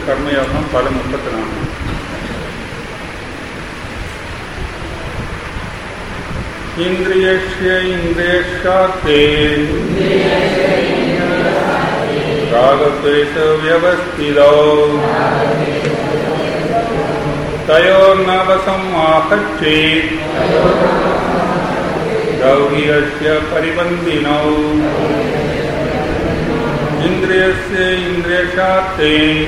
கர்மயோகம் பல முப்பத்தி நாலு இந்திரியஸ்ய இந்திரியஷாத்தே ராகத்வேஷ வியவஸ்திதோ तयोर्नवसम् आहच्छेत् गौरीयस्य परिबन्धिनौ इन्द्रियस्य इन्द्रियशास्त्रे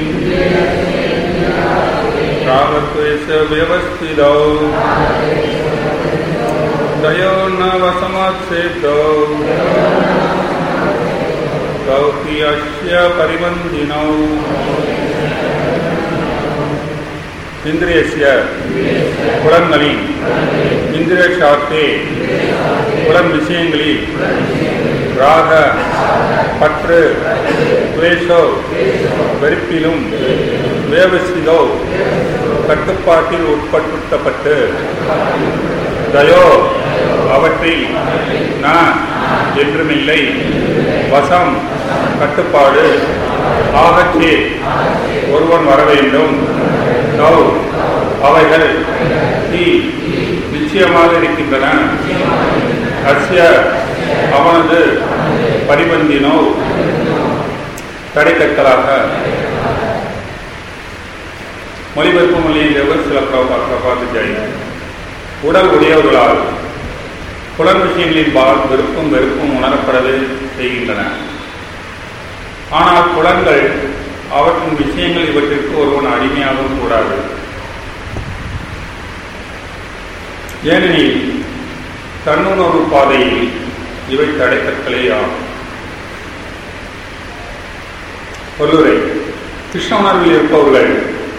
रागत्वेस्य व्यवस्थितौ तयोर्नवसमाच्छेदौ गौरीयस्य परिबन्धिनौ இந்திரியசிய புலன்களின் இந்திரிய சாத்தே புலன் விஷயங்களில் ராக பற்று துவேஷோ வெறுப்பிலும் வேவசிதோ கட்டுப்பாட்டில் உட்பட்டுத்தப்பட்டு தயோ அவற்றில் நான் என்றுமில்லை வசம் கட்டுப்பாடு ஆகச்சே ஒருவன் வர வேண்டும் நௌ அவைகள் தீ நிச்சயமாக இருக்கின்றன அஸ்ய அவனது பரிபந்தினோ தடைக்கற்களாக மொழிபெயர்ப்பு மொழியில் சில பார்த்து ஜெய் உடல் உடையவர்களால் புலன் விஷயங்களின் பால் வெறுப்பும் வெறுப்பும் உணரப்படவே செய்கின்றன ஆனால் புலன்கள் அவற்றின் விஷயங்கள் இவற்றிற்கு ஒருவன் அடிமையாகவும் கூடாது ஏனெனில் தன்னுணர்வு பாதையில் இவை தடைக்கற்களே ஆகும் சொல்லுரை கிருஷ்ண உணர்வில் இருப்பவர்கள்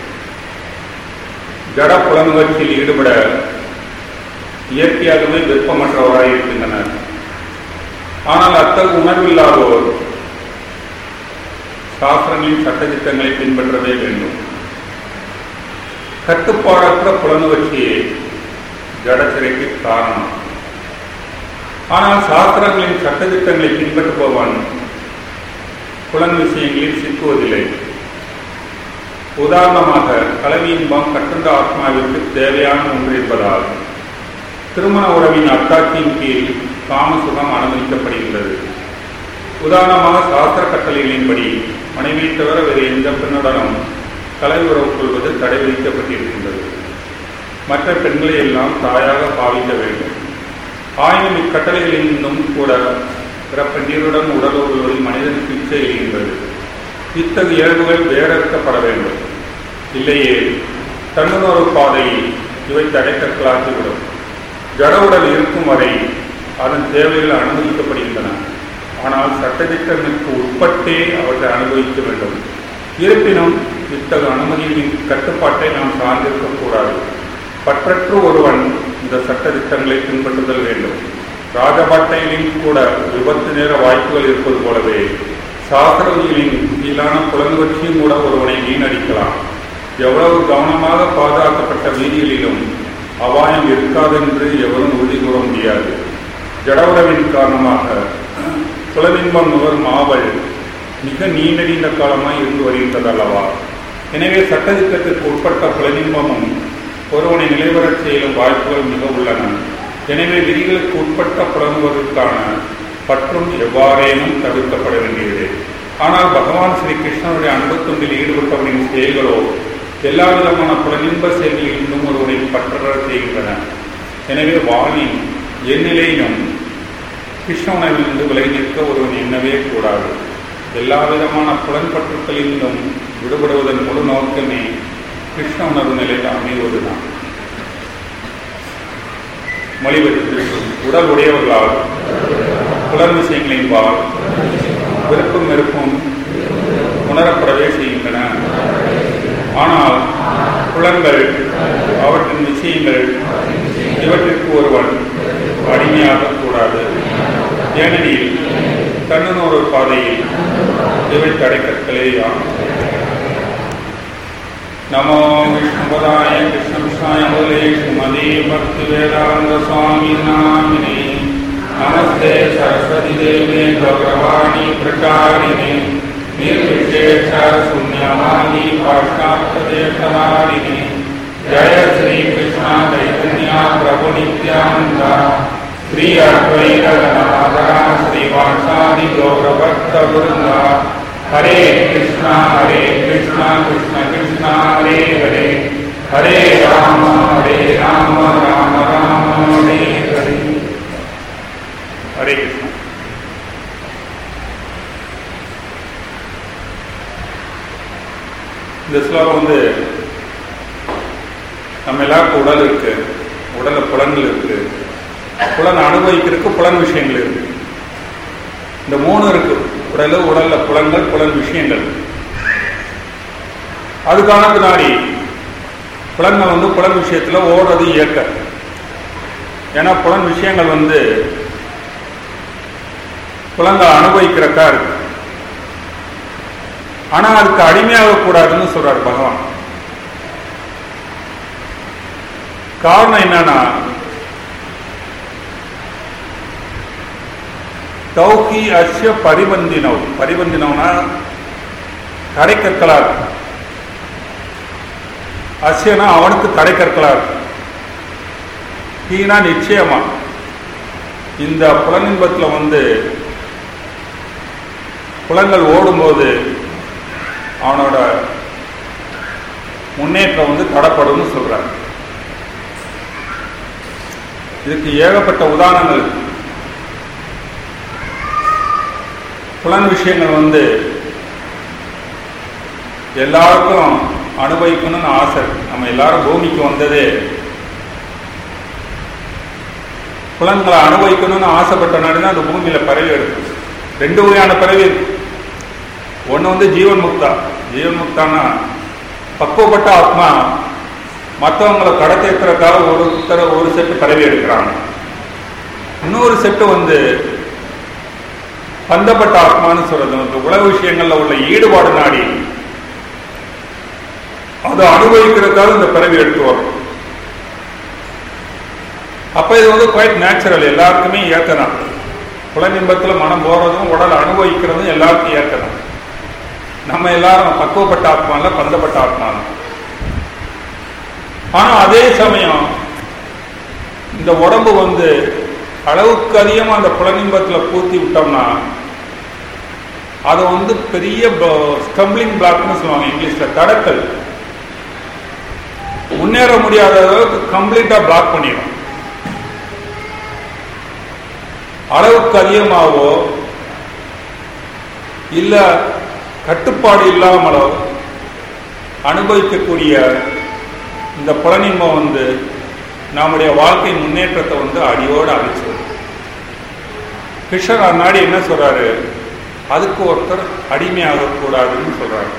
ஜட புலன்முயற்சியில் ஈடுபட இயற்கையாகவே விருப்பமற்றவராய் இருக்கின்றனர் ஆனால் அத்தகைய உணர்வில்லாதோர் சாஸ்திரங்களின் சட்டத்திட்டங்களை பின்பற்றவே வேண்டும் கட்டுப்பாடற்ற புலனுவர்ச்சியே ஜடச்சிறைக்கு காரணம் ஆனால் சாஸ்திரங்களின் சட்டத்திட்டங்களை பின்பற்றுபவன் புலன் விஷயங்களில் சிக்குவதில்லை உதாரணமாக கலவியின்பம் கட்டுண்ட ஆத்மாவிற்கு தேவையான ஒன்று என்பதால் திருமண உறவின் அத்தாட்சியின் கீழ் காமசுகம் அனுமதிக்கப்படுகின்றது உதாரணமாக சாஸ்திர கட்டளைகளின்படி மனைவியை தவிர வேறு எந்த பெண்ணுடனும் கலை உறவு கொள்வது தடை விதிக்கப்பட்டிருக்கின்றது மற்ற பெண்களை எல்லாம் தாயாக பாவிக்க வேண்டும் ஆயினும் இக்கட்டளைகளிலும் கூட பிற பெண்ணீருடன் உடல் கொள்வதில் மனிதனுக்கு இச்சை எழுகின்றது இத்தகைய இயல்புகள் வேறறுக்கப்பட வேண்டும் இல்லையே தன்னுணர்வு பாதையில் இவை தடைக்கற்களாகிவிடும் ஜட உடல் இருக்கும் வரை அதன் தேவைகள் அனுமதிக்கப்படுகின்றன ஆனால் சட்டத்திட்டங்களுக்கு உட்பட்டே அவற்றை அனுபவிக்க வேண்டும் இருப்பினும் இத்தகைய அனுமதியின் கட்டுப்பாட்டை நாம் சார்ந்திருக்கக்கூடாது பற்றற்று ஒருவன் இந்த சட்டத்திட்டங்களை பின்பற்றுதல் வேண்டும் ராஜபாட்டையிலும் கூட விபத்து நேர வாய்ப்புகள் இருப்பது போலவே சாஸ்திரவியலின் கீழான புலன்வற்றியும் கூட ஒருவனை வீணடிக்கலாம் எவ்வளவு கவனமாக பாதுகாக்கப்பட்ட வீதிகளிலும் அபாயம் இருக்காதென்று எவரும் உறுதி கூற முடியாது ஜடவுறவின் காரணமாக புலனின்பம் நுகரும் ஆவல் மிக நீண்ட நீண்ட காலமாய் இருந்து வருகின்றது அல்லவா எனவே சட்டத்திட்டத்திற்கு உட்பட்ட புலனின்பமும் ஒருவனை நிலைவரச் செய்யும் வாய்ப்புகள் மிக உள்ளன எனவே விதிகளுக்கு உட்பட்ட புலனுவதற்கான பற்றும் எவ்வாறேனும் தவிர்க்கப்பட வேண்டியது ஆனால் பகவான் ஸ்ரீ கிருஷ்ணனுடைய அன்புத்தொண்டில் ஈடுபட்டவனின் செயல்களோ எல்லா விதமான புலனின்ப செயல்களில் இன்னும் ஒருவனை பற்றற செய்கின்றன எனவே வாணி எந்நிலையிலும் கிருஷ்ண உணவிலிருந்து விலகி நிற்க ஒருவன் எண்ணவே கூடாது எல்லா விதமான புலன்பற்றுக்களிலும் விடுபடுவதன் முழு நோக்கமே கிருஷ்ண உணர்வு நிலையில் அமைவதுதான் மொழிபெற்று உடல் உடையவர்களால் புலன் விஷயங்களின்பால் விருப்பம் வெறுப்பும் உணரப்படவே செய்கின்றன ஆனால் புலன்கள் அவற்றின் விஷயங்கள் இவற்றிற்கு ஒருவன் அடிமையாக கூடாது ஏனெனில் தன்னுணர்வு பாதையில் இவை தடைக்கற்களே ஆகும் நமோ விஷ்ணுபதாய கிருஷ்ணகிருஷ்ணாய முதலே ஸ்ரீமதி பக்தி வேதாந்த சுவாமி நாமினே நமஸ்தே சரஸ்வதி தேவே கௌரவாணி பிரகாரிணே निर्विशेष शून्यवाणी पाठ अच्युतनारिणी जय श्री कृष्ण चैतन्य प्रभु नित्यानंद श्री अद्वैत गणाधरा श्रीवासादि गौरभक्त वृंद हरे कृष्णा हरे कृष्णा कृष्ण कृष्णा हरे हरे हरे राम हरे राम राम राम हरे हरे हरे कृष्ण இந்த ஸ்லோகம் வந்து நம்ம எல்லாருக்கும் உடல் இருக்கு உடல்ல புலன்கள் இருக்கு புலன் அனுபவிக்கிறதுக்கு புலன் விஷயங்கள் இருக்கு இந்த மூணு இருக்கு உடல் உடல்ல புலன்கள் புலன் விஷயங்கள் அதுக்கான பின்னாடி புலன்கள் வந்து புலன் விஷயத்துல ஓடுறது இயக்க ஏன்னா புலன் விஷயங்கள் வந்து புலன்கள் அனுபவிக்கிறக்கா இருக்கு ஆனா அதுக்கு அடிமையாக கூடாதுன்னு சொல்றாரு பகவான் காரணம் என்னன்னா தௌகி அஸ்ய பரிபந்தினவ் பரிபந்தினவ்னா தடை கற்களா இருக்கு அஸ்யனா அவனுக்கு தடை கற்களா இருக்கு கீனா நிச்சயமா இந்த புலனின்பத்தில் வந்து புலங்கள் ஓடும்போது அவனோட முன்னேற்றம் வந்து தடப்படும்னு சொல்றாங்க இதுக்கு ஏகப்பட்ட உதாரணங்கள் இருக்கு. புலன் விஷயங்கள் வந்து எல்லாருக்கும் அனுபவிக்கணும்னு ஆசை இருக்கு. நம்ம எல்லாரும் பூமிக்கு வந்ததே புலன்களை அனுபவிக்கணும்னு ஆசைப்பட்ட நாடு தான் அந்த பூமியில பரவி எடுக்கும் ரெண்டு வகையான பறவை இருக்கு ஒன்று வந்து ஜீவன் முக்தா ஜீவன் முக்தானா பக்குவப்பட்ட ஆத்மா மற்றவங்களை கடத்தேற்றுறதுக்காக ஒருத்தர் ஒரு செட்டு பறவை எடுக்கிறாங்க இன்னொரு செட்டு வந்து பந்தப்பட்ட ஆத்மான்னு சொல்றது இந்த உலக விஷயங்கள்ல உள்ள ஈடுபாடு நாடி அதை அனுபவிக்கிறதுக்காக இந்த பிறவி எடுத்து வரும் அப்ப இது வந்து குவைட் நேச்சுரல் எல்லாருக்குமே ஏற்கதான் புலனின்பத்துல மனம் போறதும் உடல் அனுபவிக்கிறதும் எல்லாருக்கும் ஏற்கதான் நம்ம எல்லாரும் பக்குவப்பட்ட ஆத்மால பந்தப்பட்ட ஆத்மா ஆனா அதே சமயம் இந்த உடம்பு வந்து அளவுக்கு அதிகமா அந்த புலனின்பத்துல பூத்தி விட்டோம்னா அதை வந்து பெரிய ஸ்டம்பிளிங் பிளாக்னு சொல்லுவாங்க இங்கிலீஷ்ல தடக்கல் முன்னேற முடியாத அளவுக்கு கம்ப்ளீட்டா பிளாக் பண்ணிடும் அளவுக்கு அதிகமாகவோ இல்ல கட்டுப்பாடு இல்லாமலோ அனுபவிக்கக்கூடிய இந்த புலனின்பம் வந்து நம்முடைய வாழ்க்கை முன்னேற்றத்தை வந்து அடியோடு அழிச்சிடும் கிருஷ்ணர் அந்நாடி என்ன சொல்றாரு அதுக்கு ஒருத்தர் அடிமையாக கூடாதுன்னு சொல்றாரு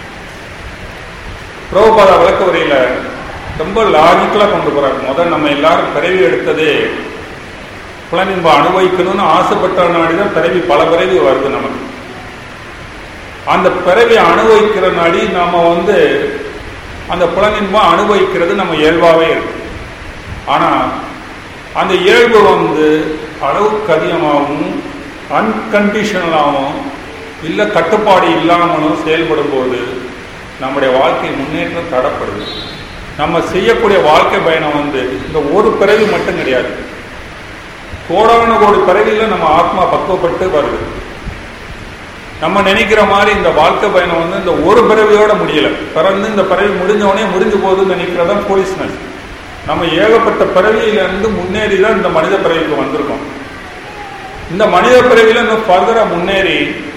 பிரபுபாதா விளக்க உரையில ரொம்ப லாஜிக்கலா கொண்டு போறாரு முதல் நம்ம எல்லாரும் பிறவி எடுத்ததே புலனின்பம் அனுபவிக்கணும்னு ஆசைப்பட்ட நாடிதான் பிறவி பல பிறவி வருது நமக்கு அந்த பிறவி அனுபவிக்கிற நாடி நாம வந்து அந்த புலனின்பம் அனுபவிக்கிறது நம்ம இயல்பாவே இருக்கு ஆனா அந்த இயல்பு வந்து அளவுக்கு அதிகமாகவும் அன்கண்டிஷனலாகவும் இல்லை கட்டுப்பாடு இல்லாமலும் செயல்படும் போது நம்முடைய வாழ்க்கை முன்னேற்றம் தடப்படுது நம்ம செய்யக்கூடிய வாழ்க்கை பயணம் வந்து இந்த ஒரு பிறவி மட்டும் கிடையாது கோடான கோடி பிறவில நம்ம ஆத்மா பக்குவப்பட்டு வருது நம்ம நினைக்கிற மாதிரி இந்த வாழ்க்கை பயணம் வந்து இந்த ஒரு பிறவியோட முடியல பிறந்து இந்த பிறவி முடிஞ்சவனே முடிஞ்சு போகுதுன்னு நினைக்கிறதா போலீஸ்னஸ் நம்ம ஏகப்பட்ட பிறவியிலிருந்து முன்னேறி தான் இந்த மனித பிறவிக்கு வந்திருக்கோம் இந்த மனித பிறவியில இன்னும் ஃபர்தரா முன்னேறி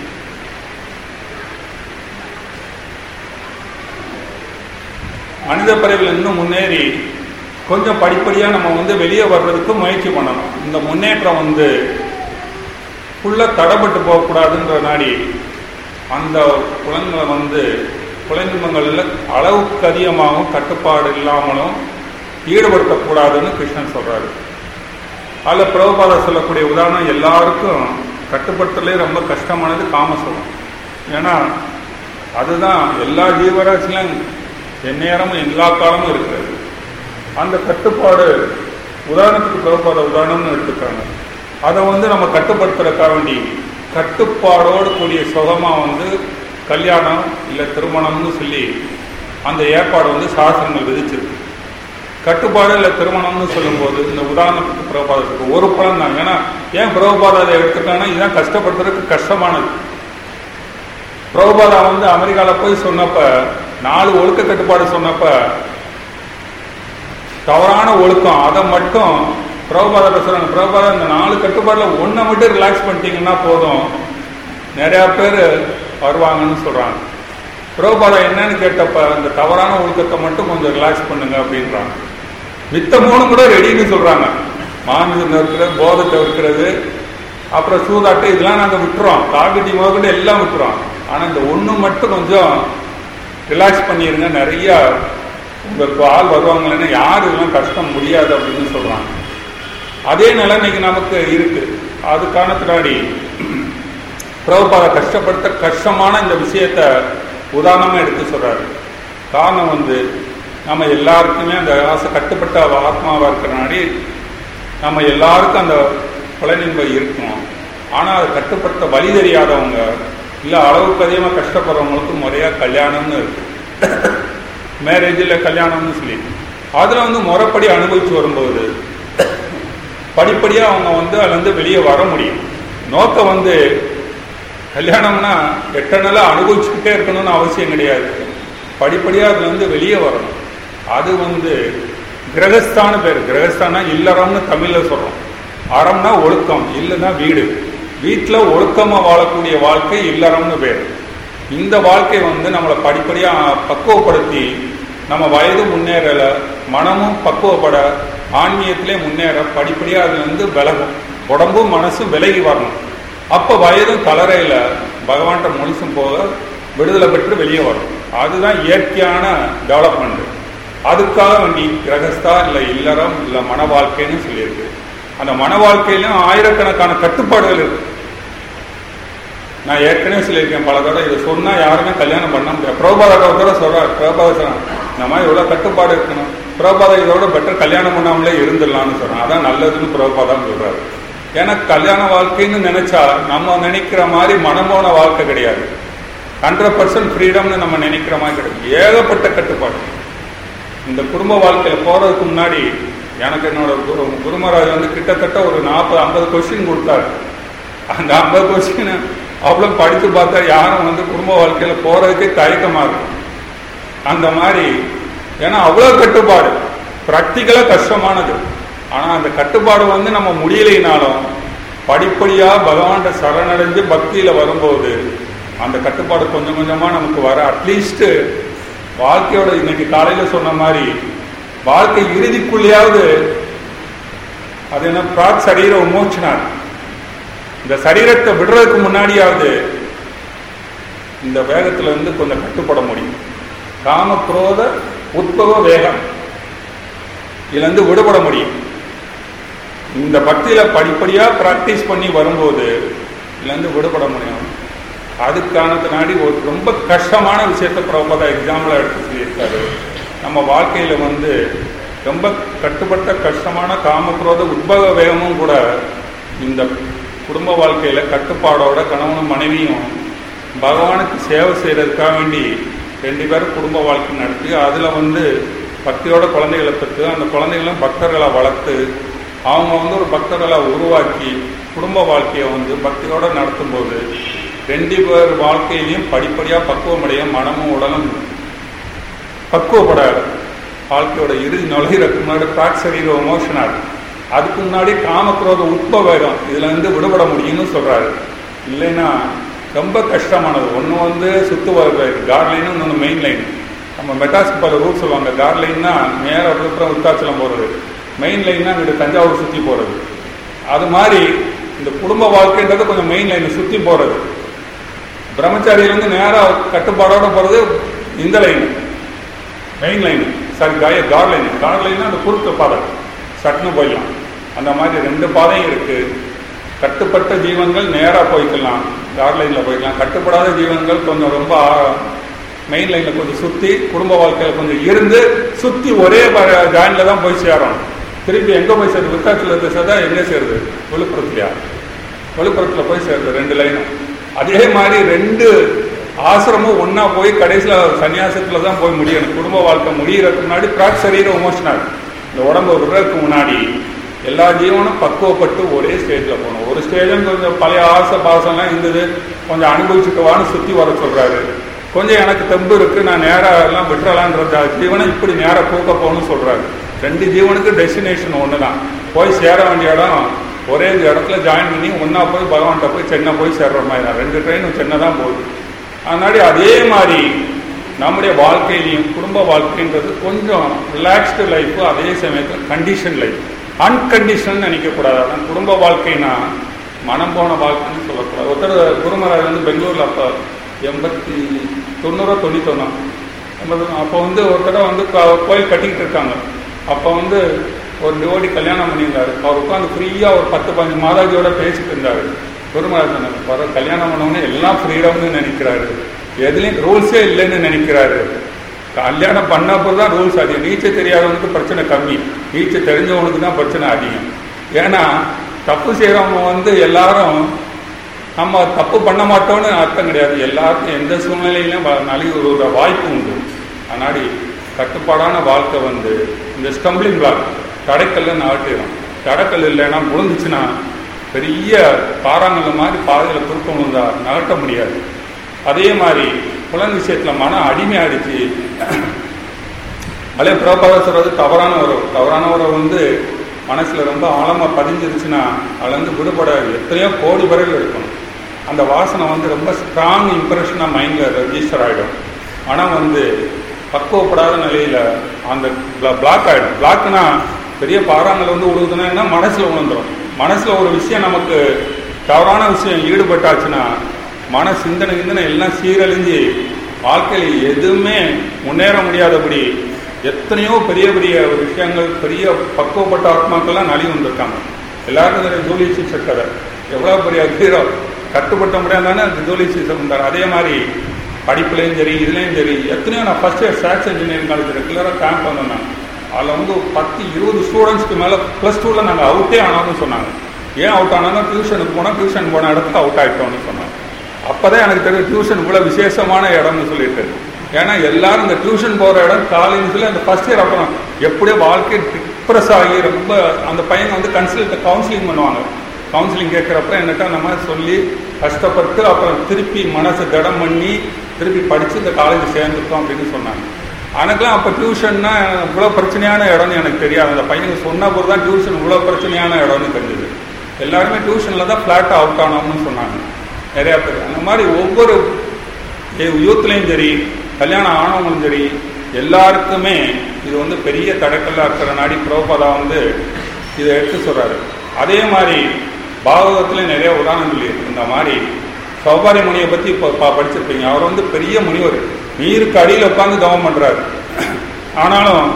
மனித பிறவியில் இன்னும் முன்னேறி கொஞ்சம் படிப்படியாக நம்ம வந்து வெளியே வர்றதுக்கு முயற்சி பண்ணணும் இந்த முன்னேற்றம் வந்து ஃபுல்லாக தடைப்பட்டு போகக்கூடாதுன்ற நாடி அந்த குழந்தைங்களை வந்து குழந்தைங்களில் அளவுக்கு அதிகமாகவும் கட்டுப்பாடு இல்லாமலும் ஈடுபடுத்தக்கூடாதுன்னு கிருஷ்ணன் சொல்றாரு அதில் பிரபுபாத சொல்லக்கூடிய உதாரணம் எல்லாருக்கும் கட்டுப்படுத்தலே ரொம்ப கஷ்டமானது காமசுகம் ஏன்னா அதுதான் எல்லா ஜீவராசிலும் எந்நேரமும் எல்லா காலமும் இருக்கிறது அந்த கட்டுப்பாடு உதாரணத்துக்கு பிரபுபாத உதாரணம்னு எடுத்துக்காங்க அதை வந்து நம்ம கட்டுப்படுத்துறதுக்காக வேண்டி கட்டுப்பாடோடு கூடிய சுகமா வந்து கல்யாணம் இல்லை திருமணம்னு சொல்லி அந்த ஏற்பாடு வந்து சாஸ்திரங்கள் விதிச்சிருக்கு கட்டுப்பாடு இல்லை திருமணம்னு சொல்லும்போது இந்த உதாரணத்துக்கு பிரபாதத்துக்கு ஒரு பலன் தான் ஏன்னா ஏன் பிரபுபாதா அதை எடுத்துட்டாங்கன்னா இதுதான் கஷ்டப்படுத்துறதுக்கு கஷ்டமானது பிரபுபாதா வந்து அமெரிக்காவில் போய் சொன்னப்ப நாலு ஒழுக்க கட்டுப்பாடு சொன்னப்ப தவறான ஒழுக்கம் அதை மட்டும் பிரபுபாதா பேசுறாங்க பிரபுபாதா இந்த நாலு கட்டுப்பாடில் ஒன்றை மட்டும் ரிலாக்ஸ் பண்ணிட்டீங்கன்னா போதும் நிறையா பேர் வருவாங்கன்னு சொல்கிறாங்க பிரபுபாதா என்னன்னு கேட்டப்ப இந்த தவறான ஒழுக்கத்தை மட்டும் கொஞ்சம் ரிலாக்ஸ் பண்ணுங்க அப்படின்றாங்க மித்த மூணு கூட ரெடின்னு சொல்கிறாங்க மாமிசம் இருக்கிறது போதை தவிர்க்கிறது அப்புறம் சூதாட்டு இதெல்லாம் நாங்கள் விட்டுறோம் காவிரி முதல்கொண்டு எல்லாம் விட்டுறோம் ஆனால் இந்த ஒன்று மட்டும் கொஞ்சம் ரிலாக்ஸ் பண்ணிடுங்க நிறையா உங்களுக்கு ஆள் வருவாங்களேன்னா யார் இதெல்லாம் கஷ்டம் முடியாது அப்படின்னு சொல்கிறாங்க அதே நிலைமைக்கு நமக்கு இருக்கு அது காரணத்தினாடி பிரபுபாத கஷ்டப்படுத்த கஷ்டமான இந்த விஷயத்த உதாரணமாக எடுத்து சொல்றாரு காரணம் வந்து நம்ம எல்லாருக்குமே அந்த ஆசை கட்டுப்பட்ட ஆத்மாவாக இருக்கிறனாடி நம்ம எல்லாருக்கும் அந்த பலனின்பை இருக்கும் ஆனால் அது கட்டுப்படுத்த வழி தெரியாதவங்க இல்லை அளவுக்கு அதிகமாக கஷ்டப்படுறவங்களுக்கு முறையாக கல்யாணம்னு இருக்கு மேரேஜில் கல்யாணம்னு சொல்லி அதில் வந்து முறைப்படி அனுபவிச்சு வரும்போது படிப்படியாக அவங்க வந்து அதுலேருந்து வெளியே வர முடியும் நோக்கம் வந்து கல்யாணம்னா எட்டனலாக அனுபவிச்சுக்கிட்டே இருக்கணும்னு அவசியம் கிடையாது படிப்படியாக அதுல இருந்து வெளியே வரணும் அது வந்து கிரகஸ்தான பேர் கிரகஸ்தானா இல்லறம்னு தமிழில் சொல்கிறோம் அறம்னா ஒழுக்கம் இல்லைன்னா வீடு வீட்டில் ஒழுக்கமாக வாழக்கூடிய வாழ்க்கை இல்லறம்னு பேர் இந்த வாழ்க்கை வந்து நம்மளை படிப்படியாக பக்குவப்படுத்தி நம்ம வயது முன்னேறல மனமும் பக்குவப்பட ஆன்மீகத்திலே முன்னேற படிப்படியாக அது வந்து விலகும் உடம்பும் மனசும் விலகி வரணும் அப்போ வயதும் கலரையில் பகவான்கிட்ட முழுசும் போக விடுதலை பெற்று வெளியே வரும் அதுதான் இயற்கையான டெவலப்மெண்ட் அதுக்காக வேண்டி கிரகஸ்தா இல்லை இல்லறம் இல்லை மன வாழ்க்கைன்னு சொல்லியிருக்கு அந்த மன வாழ்க்கையிலும் ஆயிரக்கணக்கான கட்டுப்பாடுகள் இருக்கு நான் ஏற்கனவே சொல்லியிருக்கேன் பல தடவை இதை சொன்னா யாருமே கல்யாணம் பண்ண முடியாது பிரபாதா கூட சொல்றாரு பிரபாத சொன்னான் இந்த மாதிரி இவ்வளவு கட்டுப்பாடு இருக்கணும் பிரபாதா இதோட பெட்டர் கல்யாணம் பண்ணாமலே இருந்துடலாம்னு சொல்றான் அதான் நல்லதுன்னு பிரபாதான் சொல்றாரு ஏன்னா கல்யாண வாழ்க்கைன்னு நினைச்சா நம்ம நினைக்கிற மாதிரி மனமோன வாழ்க்கை கிடையாது ஹண்ட்ரட் பர்சன்ட் ஃப்ரீடம்னு நம்ம நினைக்கிற மாதிரி கிடையாது ஏகப்பட்ட கட்டுப்பாடு இந்த குடும்ப வாழ்க்கையில போறதுக்கு முன்னாடி எனக்கு என்னோட குரு குருமராஜ் வந்து கிட்டத்தட்ட ஒரு நாற்பது ஐம்பது கொஸ்டின் கொடுத்தாரு அந்த ஐம்பது கொஸ்டின் அவ்வளோ படித்து பார்த்தா யாரும் வந்து குடும்ப வாழ்க்கையில போறதுக்கே தயக்கமா இருக்கும் அந்த மாதிரி ஏன்னா அவ்வளோ கட்டுப்பாடு ப்ராக்டிக்கலாக கஷ்டமானது ஆனால் அந்த கட்டுப்பாடு வந்து நம்ம முடியலைனாலும் படிப்படியாக பகவான்கிட்ட சரணடைஞ்சு பக்தியில் வரும்போது அந்த கட்டுப்பாடு கொஞ்சம் கொஞ்சமாக நமக்கு வர அட்லீஸ்ட்டு வாழ்க்கையோட இன்னைக்கு காலையில் சொன்ன மாதிரி வாழ்க்கை இறுதிக்குள்ளேயாவது அது என்ன பிராட் சரீர உமோச்சனார் இந்த சரீரத்தை விடுறதுக்கு முன்னாடியாவது இந்த வேகத்துல இருந்து கொஞ்சம் கட்டுப்பட முடியும் காம குரோத உத்பவ வேகம் இதுல இருந்து விடுபட முடியும் இந்த பக்தியில படிப்படியா பிராக்டிஸ் பண்ணி வரும்போது இதுல இருந்து விடுபட முடியும் அதுக்கானதுனாடி ஒரு ரொம்ப கஷ்டமான விஷயத்த பிரபதா எக்ஸாம்பிள் எடுத்து சொல்லியிருக்காரு நம்ம வாழ்க்கையில வந்து ரொம்ப கட்டுப்பட்ட கஷ்டமான காமக்ரோத உத்பவ வேகமும் கூட இந்த குடும்ப வாழ்க்கையில கட்டுப்பாடோட கணவனும் மனைவியும் பகவானுக்கு சேவை செய்யறதுக்காக வேண்டி ரெண்டு பேரும் குடும்ப வாழ்க்கை நடத்தி அதுல வந்து பக்தியோட குழந்தைகளை பெற்று அந்த குழந்தைகளும் பக்தர்களை வளர்த்து அவங்க வந்து ஒரு பக்தர்களை உருவாக்கி குடும்ப வாழ்க்கையை வந்து பக்தியோட நடத்தும்போது ரெண்டு பேர் வாழ்க்கையிலையும் படிப்படியாக பக்குவமடைய மனமும் உடலும் பக்குவப்பட வாழ்க்கையோட இறுதி நுழைகிறதுக்கு முன்னாடி பிராக் சரீர எமோஷனாக அதுக்கு முன்னாடி காமக்ரோத உட்ப வேகம் இதுல இருந்து விடுபட முடியும்னு சொல்றாரு இல்லைன்னா ரொம்ப கஷ்டமானது ஒன்று வந்து சுத்து கார்லைன் இன்னொன்று மெயின் லைன் நம்ம மெட்டாஸ்க்கு பல ரூட் சொல்லுவாங்க கார்லைன்னா நேராக விழுப்புரம் விருத்தாச்சலம் போகிறது மெயின் லைன்னா இங்கிட்டு தஞ்சாவூர் சுற்றி போகிறது அது மாதிரி இந்த குடும்ப வாழ்க்கைன்றது கொஞ்சம் மெயின் லைனை சுற்றி போகிறது பிரம்மச்சாரியிலேருந்து நேராக கட்டுப்பாடோட போகிறது இந்த லைன் மெயின் லைன் சாரி காய கார் லைன் கார் லைன்னா அந்த குறுக்கு பாதை சட்டுன்னு போயிடலாம் அந்த மாதிரி ரெண்டு பாதையும் இருக்கு கட்டுப்பட்ட ஜீவன்கள் நேராக போய்க்கலாம் கார் லைனில் போய்க்கலாம் கட்டுப்படாத ஜீவன்கள் கொஞ்சம் ரொம்ப மெயின் லைனில் கொஞ்சம் சுற்றி குடும்ப வாழ்க்கையில் கொஞ்சம் இருந்து சுற்றி ஒரே ஜாயின்ல தான் போய் சேரும் திருப்பி எங்கே போய் சேருது விருத்தாச்சலத்தை சேர்ந்தா எங்கே சேருது விழுப்புரத்துலையா விழுப்புரத்தில் போய் சேருது ரெண்டு லைனும் அதே மாதிரி ரெண்டு ஆசிரமம் ஒன்றா போய் கடைசியில் சன்னியாசத்தில் தான் போய் முடியணும் குடும்ப வாழ்க்கை முடியறதுக்கு முன்னாடி பிராக் சரீரம் எமோஷனல் இந்த உடம்பு விடுறதுக்கு முன்னாடி எல்லா ஜீவனும் பக்குவப்பட்டு ஒரே ஸ்டேஜில் போகணும் ஒரு ஸ்டேஜும் கொஞ்சம் பழைய ஆசை பாசம்லாம் இருந்தது கொஞ்சம் அனுபவிச்சுக்கவான்னு சுற்றி வர சொல்கிறாரு கொஞ்சம் எனக்கு தெம்பு இருக்கு நான் நேராக எல்லாம் விட்டுறலான்ற ஜீவனை இப்படி நேராக தூக்க போகணும்னு சொல்கிறாரு ரெண்டு ஜீவனுக்கு டெஸ்டினேஷன் ஒன்று தான் போய் சேர வேண்டிய இடம் ஒரே இடத்துல ஜாயின் பண்ணி ஒன்றா போய் பகவான்கிட்ட போய் சென்னை போய் சேர்ற மாதிரி தான் ரெண்டு ட்ரெயினும் சென்னை தான் போகுது அதனாடி அதே மாதிரி நம்முடைய வாழ்க்கையிலையும் குடும்ப வாழ்க்கைன்றது கொஞ்சம் ரிலாக்ஸ்டு லைஃப் அதே சமயத்தில் கண்டிஷன் லைஃப் அன்கண்டிஷன் நினைக்கக்கூடாது அதான் குடும்ப வாழ்க்கைனா மனம் போன வாழ்க்கைன்னு சொல்லக்கூடாது ஒருத்தர் குருமராஜ் வந்து பெங்களூரில் அப்போ எண்பத்தி தொண்ணூறோ தொண்ணூத்தொன்னா எண்பது அப்போ வந்து ஒரு தடவை வந்து கோயில் கட்டிக்கிட்டு இருக்காங்க அப்போ வந்து ஒரு டிவோடி கல்யாணம் பண்ணியிருந்தாரு அவர் உட்காந்து ஃப்ரீயாக ஒரு பத்து பதினஞ்சு மாதாஜியோட பேசிட்டு இருந்தாரு குருமராஜ் வர கல்யாணம் பண்ணவொடனே எல்லாம் ஃப்ரீடம்னு நினைக்கிறாரு எதுலேயும் ரூல்ஸே இல்லைன்னு நினைக்கிறாரு கல்யாணம் பண்ணப்போ தான் ரூல்ஸ் அதிகம் நீச்சல் தெரியாதவனுக்கு பிரச்சனை கம்மி நீச்சல் தெரிஞ்சவனுக்கு தான் பிரச்சனை அதிகம் ஏன்னா தப்பு செய்கிறவங்க வந்து எல்லாரும் நம்ம தப்பு பண்ண மாட்டோம்னு அர்த்தம் கிடையாது எல்லாருக்கும் எந்த சூழ்நிலையிலும் நலிவுற வாய்ப்பு உண்டு அதனாடி கட்டுப்பாடான வாழ்க்கை வந்து இந்த ஸ்டம்பிளிங் பிளாக் தடைக்கல்ல நாட்டிடும் தடைக்கல் இல்லைன்னா விழுந்துச்சுன்னா பெரிய பாறாங்கல் மாதிரி பாதையில் குறுக்கம் விழுந்தா நகட்ட முடியாது அதே மாதிரி புலன் விஷயத்தில் மனம் அடிமையாடிச்சு அதே பிரபாத சொல்றது தவறான உறவு தவறான உறவு வந்து மனசில் ரொம்ப ஆழமாக பதிஞ்சிருச்சுன்னா அதுலேருந்து விடுபட எத்தனையோ கோடி வரையில் இருக்கணும் அந்த வாசனை வந்து ரொம்ப ஸ்ட்ராங் இம்ப்ரெஷனாக மைண்டில் ரெஜிஸ்டர் ஆகிடும் ஆனால் வந்து பக்குவப்படாத நிலையில் அந்த பிளாக் ஆகிடும் பிளாக்னா பெரிய பாறாங்கல் வந்து விழுகுதுன்னா மனசில் விழுந்துடும் மனசில் ஒரு விஷயம் நமக்கு தவறான விஷயம் ஈடுபட்டாச்சுன்னா மன சிந்தனை சிந்தனை எல்லாம் சீரழிஞ்சு வாழ்க்கையில் எதுவுமே முன்னேற முடியாதபடி எத்தனையோ பெரிய பெரிய விஷயங்கள் பெரிய பக்குவப்பட்ட ஆத்மாக்கள்லாம் நலி வந்திருக்காங்க எல்லாருக்கும் தெரியும் ஜூலி சீசர் கதை எவ்வளோ பெரிய ஹீரோ கட்டுப்பட்ட முடியாது தானே ஜூலி சீசர் இருந்தார் அதே மாதிரி படிப்புலேயும் சரி இதுலேயும் சரி எத்தனையோ நான் first year starts engineering college ரெகுலராக கேம்ப் வந்தேன் அதில் வந்து பத்து இருபது ஸ்டூடெண்ட்ஸ்க்கு மேலே ப்ளஸ் டூவில் நாங்கள் அவுட்டே ஆனாலும் சொன்னாங்க ஏன் அவுட் ஆனாலும் டியூஷனுக்கு போனால் டியூஷன் போன இடத்துல அவுட் ஆகிட்டோம்னு சொன்னாங்க அப்போ தான் எனக்கு தெரியும் டியூஷன் இவ்வளோ விசேஷமான இடம்னு சொல்லிட்டு ஏன்னா எல்லாரும் இந்த டியூஷன் போகிற இடம் காலேஜ் சொல்லி அந்த ஃபஸ்ட் இயர் அப்புறம் எப்படியோ வாழ்க்கை டிப்ரெஸ் ஆகி ரொம்ப அந்த பையனை வந்து கன்சல்ட் கவுன்சிலிங் பண்ணுவாங்க கவுன்சிலிங் கேட்குறப்ப என்னட்டா நம்ம சொல்லி கஷ்டப்பட்டு அப்புறம் திருப்பி மனசை திடம் பண்ணி திருப்பி படித்து இந்த காலேஜ் சேர்ந்துருக்கோம் அப்படின்னு சொன்னாங்க எனக்குலாம் அப்போ டியூஷன்னா இவ்வளோ பிரச்சனையான இடம்னு எனக்கு தெரியாது அந்த பையனுக்கு சொன்ன போது தான் டியூஷன் இவ்வளோ பிரச்சனையான இடம்னு தெரிஞ்சது எல்லாருமே டியூஷனில் தான் ஃப்ளாட்டாக அவுட் ஆனோம்னு சொன்னாங்க நிறையா பேர் அந்த மாதிரி ஒவ்வொரு யூத்லேயும் சரி கல்யாணம் ஆனவங்களும் சரி எல்லாருக்குமே இது வந்து பெரிய தடக்கல்லாக இருக்கிற நாடி புரோபதா வந்து இதை எடுத்து சொல்கிறாரு அதே மாதிரி பாகவதத்தில் நிறைய உதாரணங்கள் இருக்கு இந்த மாதிரி சௌபாரி முனியை பற்றி இப்போ படிச்சிருப்பீங்க அவர் வந்து பெரிய முனிவர் நீருக்கு அடியில் உட்காந்து தவம் பண்ணுறாரு ஆனாலும்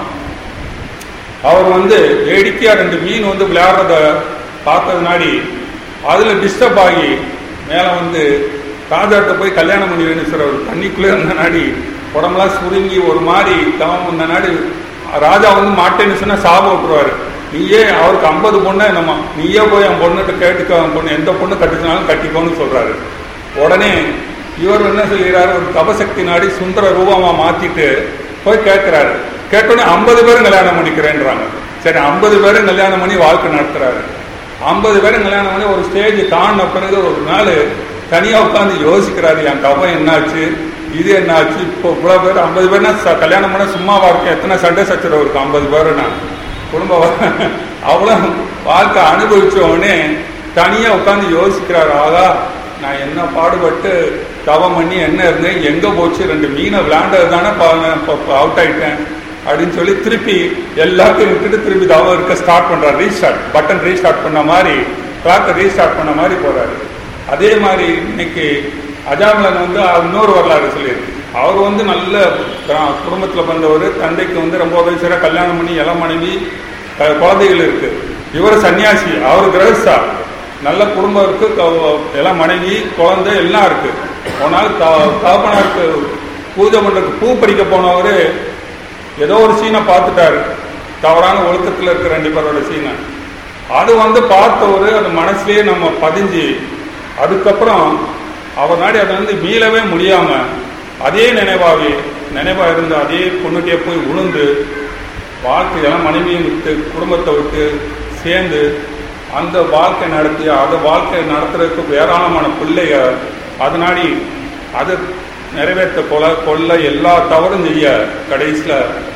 அவர் வந்து வேடிக்கையாக ரெண்டு மீன் வந்து விளையாடுறத பார்த்ததுனாடி அதில் டிஸ்டர்ப் ஆகி மேலே வந்து ராஜாட்ட போய் கல்யாணம் பண்ணி வேணும் சார் அவர் தண்ணிக்குள்ளே இருந்த நாடி உடம்புலாம் சுருங்கி ஒரு மாதிரி தவம் பண்ண நாடி ராஜா வந்து மாட்டேன்னு சொன்னால் சாபம் விட்டுருவாரு நீயே அவருக்கு ஐம்பது பொண்ணு என்னம்மா நீயே போய் என் பொண்ணுகிட்ட கேட்டுக்கோ அவன் பொண்ணு எந்த பொண்ணு கட்டிச்சினாலும் கட்டிக்கோன்னு சொல்றாரு உடனே இவர் என்ன சொல்கிறாரு ஒரு தபசக்தி நாடி சுந்தர ரூபமா மாத்திட்டு போய் கேட்கிறாரு கேட்டோடனே ஐம்பது பேரும் கல்யாணம் பண்ணிக்கிறேன்றாங்க சரி ஐம்பது பேரும் கல்யாணம் பண்ணி வாழ்க்கை நடத்துறாரு ஐம்பது பேரும் கல்யாணம் பண்ணி ஒரு ஸ்டேஜ் தாண்டின பிறகு ஒரு நாள் தனியாக உட்காந்து யோசிக்கிறாரு என் தவம் என்னாச்சு இது என்னாச்சு இப்போ இவ்வளோ பேர் ஐம்பது பேர்னா கல்யாணம் பண்ண சும்மாவா இருக்கும் எத்தனை சண்டை சச்சரவு இருக்கும் ஐம்பது பேருனா குடும்ப அவ்வளோ வாழ்க்கை அனுபவிச்ச உடனே தனியாக உட்காந்து யோசிக்கிறாரு ஆகா நான் என்ன பாடுபட்டு தவம் பண்ணி என்ன இருந்தேன் எங்கே போச்சு ரெண்டு மீனை விளையாண்டது தானே அவுட் ஆயிட்டேன் அப்படின்னு சொல்லி திருப்பி எல்லாத்தையும் விட்டுட்டு திருப்பி தவம் இருக்க ஸ்டார்ட் பண்ணுறாரு ரீஸ்டார்ட் பட்டன் ரீஸ்டார்ட் பண்ண மாதிரி கிளாக்கை ரீஸ்டார்ட் பண்ண மாதிரி போகிறாரு அதே மாதிரி இன்னைக்கு அஜாமலன் வந்து இன்னொரு வரலாறு சொல்லியிருக்கு அவர் வந்து நல்ல குடும்பத்தில் வந்தவர் தந்தைக்கு வந்து ரொம்ப வயசுல கல்யாணம் பண்ணி இளம் மனைவி குழந்தைகள் இருக்கு இவர் சன்னியாசி அவர் கிரகஸ்தா நல்ல குடும்பம் இருக்கு எல்லாம் மனைவி குழந்தை எல்லாம் இருக்கு போனால் தகப்பனாருக்கு பூஜை பண்றதுக்கு பூ பறிக்க போனவர் ஏதோ ஒரு சீனை பார்த்துட்டாரு தவறான ஒழுக்கத்தில் இருக்க ரெண்டு பேரோட சீனை அது வந்து பார்த்தவர் அது மனசுலயே நம்ம பதிஞ்சு அதுக்கப்புறம் அவர் நாடி அதை வந்து மீளவே முடியாம அதே நினைவாவே நினைவா இருந்து அதே பொண்ணுகிட்டே போய் உளுந்து வாழ்க்கையெல்லாம் மனைவியும் விட்டு குடும்பத்தை விட்டு சேர்ந்து அந்த வாழ்க்கை நடத்தி அந்த வாழ்க்கை நடத்துறதுக்கு ஏராளமான பிள்ளைய அதனாடி அதை நிறைவேற்ற கொல கொள்ள எல்லா தவறும் செய்ய கடைசியில்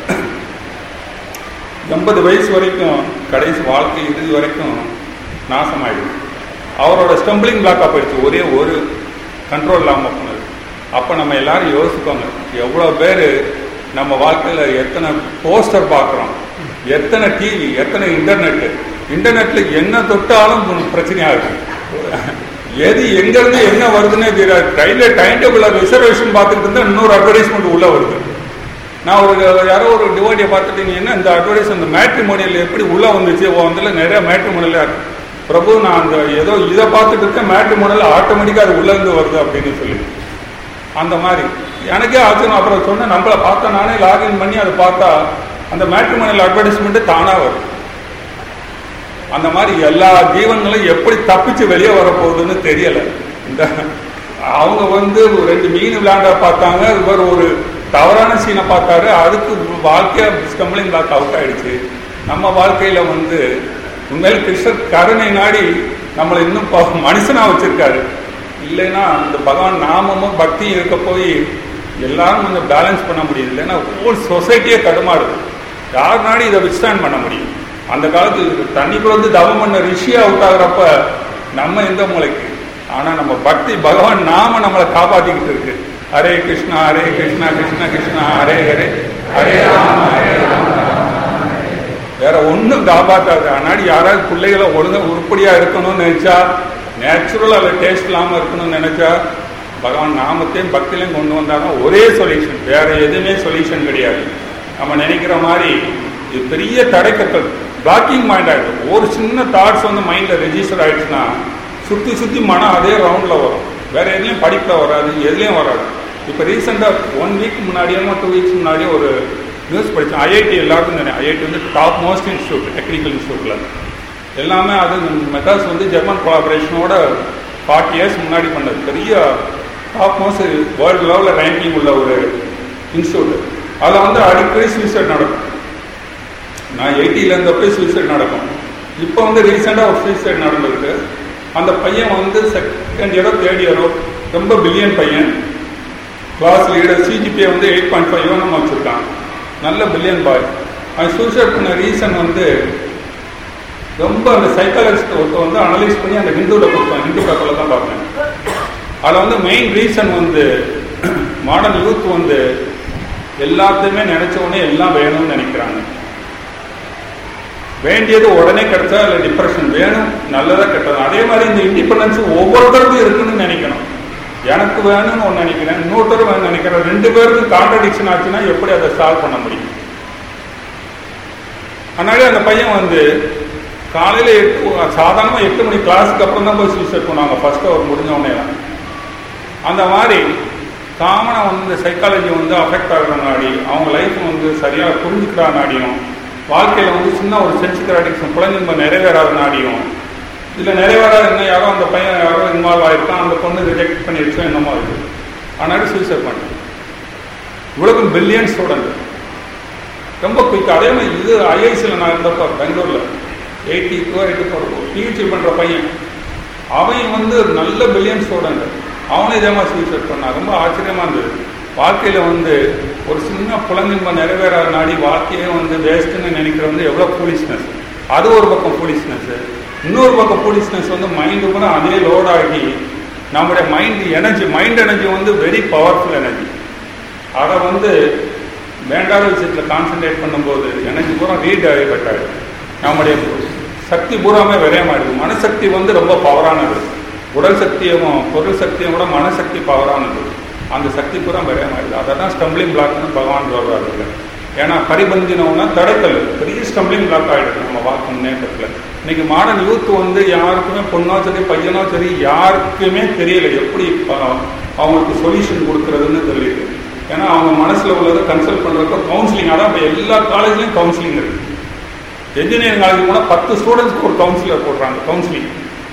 எண்பது வயசு வரைக்கும் கடைசி வாழ்க்கை இறுதி வரைக்கும் நாசமாயிடுது அவரோட ஸ்டம்பிளிங் பிளாக்காக போயிடுச்சு ஒரே ஒரு கண்ட்ரோல் இல்லாமல் போனது அப்போ நம்ம எல்லாரும் யோசிப்போங்க எவ்வளோ பேர் நம்ம வாழ்க்கையில் எத்தனை போஸ்டர் பார்க்குறோம் எத்தனை டிவி எத்தனை இன்டர்நெட்டு இன்டர்நெட்ல என்ன தொட்டாலும் பிரச்சனையாக இருக்கு எது எங்கேருந்து என்ன வருதுன்னே தெரியாது கையில் டைம் டேபிள் ரிசர்வேஷன் பார்த்துட்டு இருந்தால் இன்னொரு அட்வர்டைஸ்மெண்ட் உள்ளே வருது நான் ஒரு யாரோ ஒரு டிவோட்டியை பார்த்துட்டு நீ என்ன இந்த அட்வர்டைஸ் அந்த மேட்ரிமோனியல் எப்படி உள்ளே வந்துச்சு வந்துல நிறைய மேட்ரிமோனியலாக இருக்கு பிரபு நான் அந்த ஏதோ இதை பார்த்துட்டு இருக்கேன் மேட்ரிமோனியல் ஆட்டோமேட்டிக்காக அது உள்ளேருந்து வருது அப்படின்னு சொல்லி அந்த மாதிரி எனக்கே ஆச்சரியம் அப்புறம் சொன்னேன் நம்மளை பார்த்தா நானே லாகின் பண்ணி அதை பார்த்தா அந்த மேட்ரிமோனியல் அட்வர்டைஸ்மெண்ட்டு தானாக வரும் அந்த மாதிரி எல்லா ஜீவன்களும் எப்படி தப்பிச்சு வெளியே வரப்போகுதுன்னு தெரியல இந்த அவங்க வந்து ரெண்டு மீன் விளையாண்ட பார்த்தாங்க இவர் ஒரு தவறான சீனை பார்த்தாரு அதுக்கு வாழ்க்கையா ஸ்டம்பிளிங் பிளாக் அவுட் ஆயிடுச்சு நம்ம வாழ்க்கையில வந்து உண்மையில் கிருஷ்ணர் கருணை நாடி நம்மளை இன்னும் மனுஷனா வச்சிருக்காரு இல்லைன்னா இந்த பகவான் நாமமும் பக்தியும் இருக்க போய் எல்லாரும் கொஞ்சம் பேலன்ஸ் பண்ண முடியுது இல்லைன்னா ஹோல் சொசைட்டியே தடுமாறுது யார் நாடி இதை விஸ்டாண்ட் பண்ண முடியும் அந்த காலத்து தண்ணிக்குள்ள வந்து தவம் பண்ண ரிஷி அவுட் ஆகுறப்ப நம்ம எந்த மூளைக்கு ஆனா நம்ம பக்தி பகவான் நாம நம்மளை காப்பாத்திக்கிட்டு இருக்கு ஹரே கிருஷ்ணா ஹரே கிருஷ்ணா கிருஷ்ண கிருஷ்ணா ஹரே ஹரே ஹரே ராம ஹரே ராம வேற ஒன்றும் காப்பாற்றாது ஆனாடி யாராவது பிள்ளைகளை ஒழுங்கா உருப்படியா இருக்கணும்னு நினைச்சா நேச்சுரல் அதில் டேஸ்ட் இல்லாமல் இருக்கணும்னு நினைச்சா பகவான் நாமத்தையும் பக்திலையும் கொண்டு வந்தாலும் ஒரே சொல்யூஷன் வேற எதுவுமே சொல்யூஷன் கிடையாது நம்ம நினைக்கிற மாதிரி இது பெரிய தடைக்கற்கள் பிளாக்கிங் மைண்ட் ஆகிடும் ஒரு சின்ன தாட்ஸ் வந்து மைண்டில் ரெஜிஸ்டர் ஆயிடுச்சுன்னா சுற்றி சுற்றி மனம் அதே ரவுண்டில் வரும் வேற எதுலையும் படிப்பில் வராது எதுலேயும் வராது இப்போ ரீசெண்டாக ஒன் வீக் முன்னாடியோ டூ வீக்ஸ் முன்னாடியே ஒரு நியூஸ் படித்தேன் ஐஐடி எல்லாருக்கும் தானே ஐஐடி வந்து டாப் மோஸ்ட் இன்ஸ்டியூட் டெக்னிக்கல் இன்ஸ்டியூட்டில் எல்லாமே அது மெத்தாஸ் வந்து ஜெர்மன் கொலாபரேஷனோட ஃபார்ட்டி இயர்ஸ் முன்னாடி பண்ணது பெரிய டாப் மோஸ்ட் வேர்ல்டு லெவலில் ரேங்கிங் உள்ள ஒரு இன்ஸ்டியூட் அதில் வந்து அடிக்கடி சூசைட் நடக்கும் நான் எயிட்டியில் இருந்தப்போ சூசைட் நடக்கும் இப்போ வந்து ரீசெண்டாக ஒரு சூசைட் நடந்திருக்கு அந்த பையன் வந்து செகண்ட் இயரோ தேர்ட் இயரோ ரொம்ப பில்லியன் பையன் கிளாஸ் லீடர் சிஜிபிஏ வந்து எயிட் பாயிண்ட் ஃபைவ் நம்ம வச்சுருக்கான் நல்ல பில்லியன் பாய் அவன் சூசைட் பண்ண ரீசன் வந்து ரொம்ப அந்த சைக்காலஜிஸ்ட் ஒருத்தர் வந்து அனலைஸ் பண்ணி அந்த ஹிந்துவில் கொடுத்தோம் ஹிந்து பேப்பரில் தான் பார்த்தேன் அதில் வந்து மெயின் ரீசன் வந்து மாடர்ன் யூத் வந்து எல்லாத்தையுமே நினைச்ச உடனே எல்லாம் வேணும்னு நினைக்கிறாங்க வேண்டியது உடனே கிடைச்சா இல்லை டிப்ரெஷன் வேணும் நல்லதா கெட்டது அதே மாதிரி இந்த இண்டிபெண்டன்ஸ் ஒவ்வொருத்தருக்கும் இருக்குன்னு நினைக்கணும் எனக்கு வேணும்னு ஒன்று நினைக்கிறேன் இன்னொருத்தர் வேணும்னு நினைக்கிறேன் ரெண்டு பேருக்கும் கான்ட்ரடிக்ஷன் ஆச்சுன்னா எப்படி அதை சால்வ் பண்ண முடியும் அதனாலே அந்த பையன் வந்து காலையில் எட்டு சாதாரணமாக எட்டு மணி கிளாஸுக்கு அப்புறம் தான் போய் சூசைட் பண்ணுவாங்க ஃபர்ஸ்ட் அவர் முடிஞ்ச உடனே அந்த மாதிரி காமனாக வந்து இந்த சைக்காலஜி வந்து அஃபெக்ட் ஆகிற நாடி அவங்க லைஃப் வந்து சரியாக புரிஞ்சுக்கிற நாடியும் வாழ்க்கையில் வந்து சின்ன ஒரு சென்சிக்ராட்டிக்ஸ் குழந்தை நிறைவேறாத நாடியும் இதில் நிறைவேறாத என்ன யாரோ அந்த பையன் யாரோ இன்வால்வ் ஆயிருக்கான் அந்த பொண்ணு ரிஜெக்ட் பண்ணிடுச்சோ என்னமோ இருக்குது அதனால சூசைட் பண்ணிட்டேன் இவ்வளவு பில்லியன் ஸ்டூடெண்ட் ரொம்ப குயிக் அதே மாதிரி இது ஐஐசியில் நான் இருந்தப்போ பெங்களூரில் eighty two eighty four P H D பண்ணுற பையன் அவன் வந்து நல்ல பில்லியன் ஸ்டூடெண்ட் அவனே இதே மாதிரி சூசைட் பண்ணான் ரொம்ப ஆச்சரியமாக இருந்தது வாழ்க்கையில் வந்து ஒரு சின்ன புலங்கின்பம் நிறைவேறாத நாடி வாழ்க்கையே வந்து வேஸ்ட்டுன்னு நினைக்கிற வந்து எவ்வளோ ஃபூலிஷ்னஸ் அது ஒரு பக்கம் ஃபூலிஷ்னஸ் இன்னொரு பக்கம் ஃபூலிஷ்னஸ் வந்து மைண்டு கூட அதே லோட் ஆகி நம்முடைய மைண்ட் எனர்ஜி மைண்ட் எனர்ஜி வந்து வெரி பவர்ஃபுல் எனர்ஜி அதை வந்து வேண்டாத விஷயத்தில் கான்சென்ட்ரேட் பண்ணும்போது எனர்ஜி பூரா ரீடைவர்ட் ஆகிடும் நம்முடைய சக்தி பூராமே விரயமாயிடுது மனசக்தி வந்து ரொம்ப பவரானது உடல் சக்தியும் பொருள் சக்தியும் கூட மனசக்தி பவரானது அந்த சக்தி பூரா விரயமாயிடுது அதை தான் ஸ்டம்பிளிங் பிளாக்னு பகவான் சொல்றாரு ஏன்னா பரிபந்தினவுனா தடைக்கல் பெரிய ஸ்டம்பிளிங் பிளாக் ஆகிடுது நம்ம வாக்கு முன்னேற்றத்தில் இன்னைக்கு மாடர்ன் யூத் வந்து யாருக்குமே பொண்ணோ சரி பையனோ சரி யாருக்குமே தெரியல எப்படி அவங்களுக்கு சொல்யூஷன் கொடுக்கறதுன்னு தெரியல ஏன்னா அவங்க மனசுல உள்ளதை கன்சல்ட் பண்றப்ப கவுன்சிலிங் அதான் இப்போ எல்லா காலேஜ்லயும் கவுன்சிலிங் இருக்கு என்ஜினியரிங் காலேஜ் போனால் பத்து ஸ்டூடெண்ட்ஸ்க்கு ஒரு கவுன்சிலர் போடுறாங்க கவுன்சிலிங்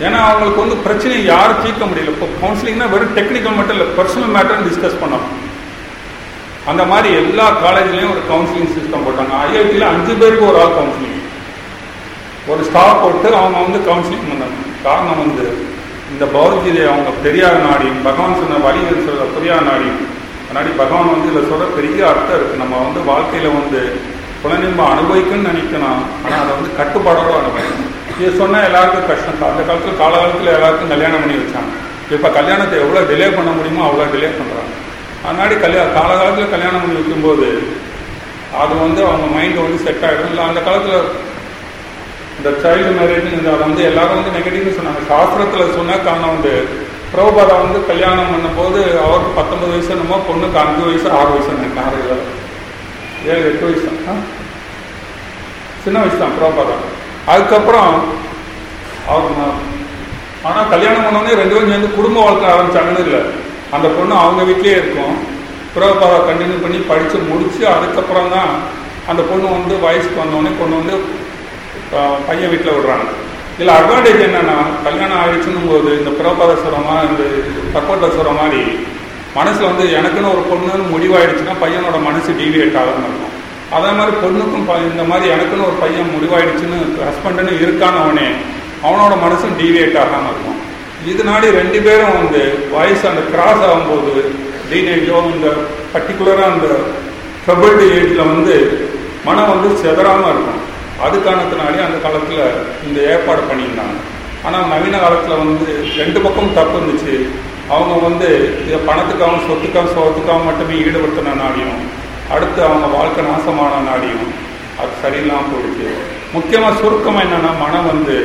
ஏன்னா அவங்களுக்கு வந்து பிரச்சனையை யாரும் தீர்க்க முடியல இப்போ கவுன்சிலிங்னா வெறும் டெக்னிக்கல் மட்டும் இல்லை பர்சனல் மேட்டர்னு டிஸ்கஸ் பண்ணோம் அந்த மாதிரி எல்லா காலேஜ்லேயும் ஒரு கவுன்சிலிங் சிஸ்டம் போட்டாங்க ஐஐடியில் அஞ்சு பேருக்கு ஒரு ஆள் கவுன்சிலிங் ஒரு ஸ்டாஃப் போட்டு அவங்க வந்து கவுன்சிலிங் பண்ணாங்க காரணம் வந்து இந்த பௌர்கீதை அவங்க பெரியார் நாடி பகவான் சொன்ன வழிகள் சொல்ற பெரியார் நாடி நாடி பகவான் வந்து இதில் சொல்ற பெரிய அர்த்தம் இருக்கு நம்ம வந்து வாழ்க்கையில வந்து குழந்தைங்க அனுபவிக்கணும்னு நினைக்கணும் ஆனால் அதை வந்து கட்டுப்பாடோட அனுபவிக்கணும் இது சொன்னால் எல்லாருக்கும் கஷ்டம் தான். அந்த காலத்தில் காலகாலத்தில் எல்லாருக்கும் கல்யாணம் பண்ணி வச்சாங்க இப்போ கல்யாணத்தை எவ்வளோ டிலே பண்ண முடியுமோ அவ்வளோ டிலே பண்ணுறாங்க அதனாடி கல்யாண காலகாலத்தில் கல்யாணம் பண்ணி வைக்கும்போது அது வந்து அவங்க மைண்டு வந்து செட் ஆகிடும் இல்லை அந்த காலத்தில் இந்த சைல்டு மேரேஜ் இந்த அதை வந்து எல்லாரும் வந்து நெகட்டிவ்னு சொன்னாங்க சாஸ்திரத்தில் சொன்ன காரணம் வந்து பிரபுபாதா வந்து கல்யாணம் பண்ணும்போது அவருக்கு பத்தொன்பது வயசு என்னமோ பொண்ணுக்கு அஞ்சு வயசு ஆறு வயசு எனக்கு ஆறு ஏழு ஏழு எட்டு வயசு தான் ஆ? சின்ன வயசு தான் பிரபுபாதா அதுக்கப்புறம் அவங்க ஆனால் கல்யாணம் பண்ணோடனே ரெண்டு பேரும் சேர்ந்து குடும்ப வாழ்க்கை ஆரம்பிச்சாங்கன்னு இல்லை அந்த பொண்ணு அவங்க வீட்லயே இருக்கும் பிரபுபாதா கண்டினியூ பண்ணி படித்து முடித்து அதுக்கப்புறம் தான் அந்த பொண்ணு வந்து வயசுக்கு வந்தோடனே கொண்டு வந்து ஆஹ், பையன் வீட்டில் விடுறாங்க இதில் அட்வான்டேஜ் என்னன்னா கல்யாணம் ஆயிடுச்சுன்னும் போது இந்த பிரபாத சுரமா இந்த தப்போட்ட சுர மாதிரி மனசில் வந்து எனக்குன்னு ஒரு பொண்ணுன்னு முடிவாயிடுச்சுன்னா பையனோட மனசு டீவியேட் ஆகாமல் இருக்கும் அதே மாதிரி பொண்ணுக்கும் ப- இந்த மாதிரி எனக்குன்னு ஒரு பையன் முடிவாயிடுச்சுன்னு ஹஸ்பண்டுன்னு இருக்கானவனே அவனோட மனசும் டீவியேட் ஆகாமல் இருக்கும் இதனாடி ரெண்டு பேரும் வந்து வயசு அந்த கிராஸ் ஆகும்போது டீனேஜோ இந்த பர்டிகுலராக அந்த ட்ரபிள்டு ஏஜில் வந்து மனம் வந்து செதறாமல் இருக்கும் அது காரணத்தினாலே அந்த காலத்தில் இந்த ஏற்பாடு பண்ணியிருந்தாங்க ஆனால் நவீன காலத்தில் வந்து ரெண்டு பக்கம் தப்பு இருந்துச்சு அவங்க வந்து இதை பணத்துக்காகவும் சொத்துக்காகவும் சோத்துக்காகவும் மட்டுமே ஈடுபடுத்தின நாடியும் அடுத்து அவங்க வாழ்க்கை நாசமான நாடியும் அது சரியில்லாமல் போயிடுச்சு முக்கியமாக சுருக்கமாக என்னன்னா மனம் வந்து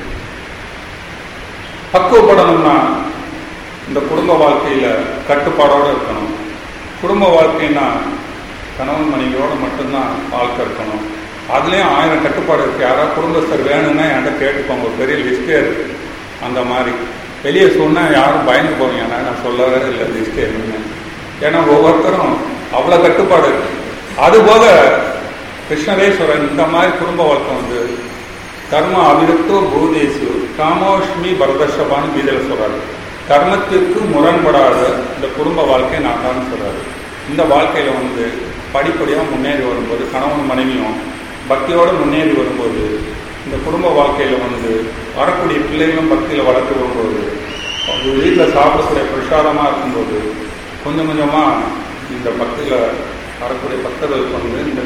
பக்குவப்படணும்னா இந்த குடும்ப வாழ்க்கையில கட்டுப்பாடோட இருக்கணும் குடும்ப வாழ்க்கைன்னா கணவன் மனைவியோட மட்டும்தான் வாழ்க்கை இருக்கணும் அதுலேயும் ஆயிரம் கட்டுப்பாடு இருக்கு யாராவது குடும்பஸ்தர் வேணும்னா என்கிட்ட கேட்டுக்கோங்க ஒரு பெரிய லிஸ்டே இருக்கு அந்த மாதிரி வெளியே சொன்னால் யாரும் பயந்து போவீங்க ஏன்னா நான் சொல்லவே இல்லை லிஸ்டே இருக்குன்னு ஏன்னா ஒவ்வொருத்தரும் அவ்வளோ கட்டுப்பாடு இருக்கு அதுபோக கிருஷ்ணரேஸ்வரன் இந்த மாதிரி குடும்ப வாழ்க்கை வந்து கர்ம அவிருத்தோ பூதேசு காமோஷ்மி பரதர்ஷபான்னு கீதையில் சொல்றாரு கர்மத்திற்கு முரண்படாத இந்த குடும்ப வாழ்க்கை நான் தான் சொல்றாரு இந்த வாழ்க்கையில வந்து படிப்படியாக முன்னேறி வரும்போது கணவன் மனைவியும் பக்தியோடு முன்னேறி வரும்போது இந்த குடும்ப வாழ்க்கையில வந்து வரக்கூடிய பிள்ளைகளும் பக்தியில வளர்த்து வரும்போது அவங்க வீட்டில் சாப்பிடக்கூடிய பிரசாதமாக இருக்கும்போது கொஞ்சம் கொஞ்சமாக இந்த பக்தியில் வரக்கூடிய பக்தர்களுக்கு வந்து இந்த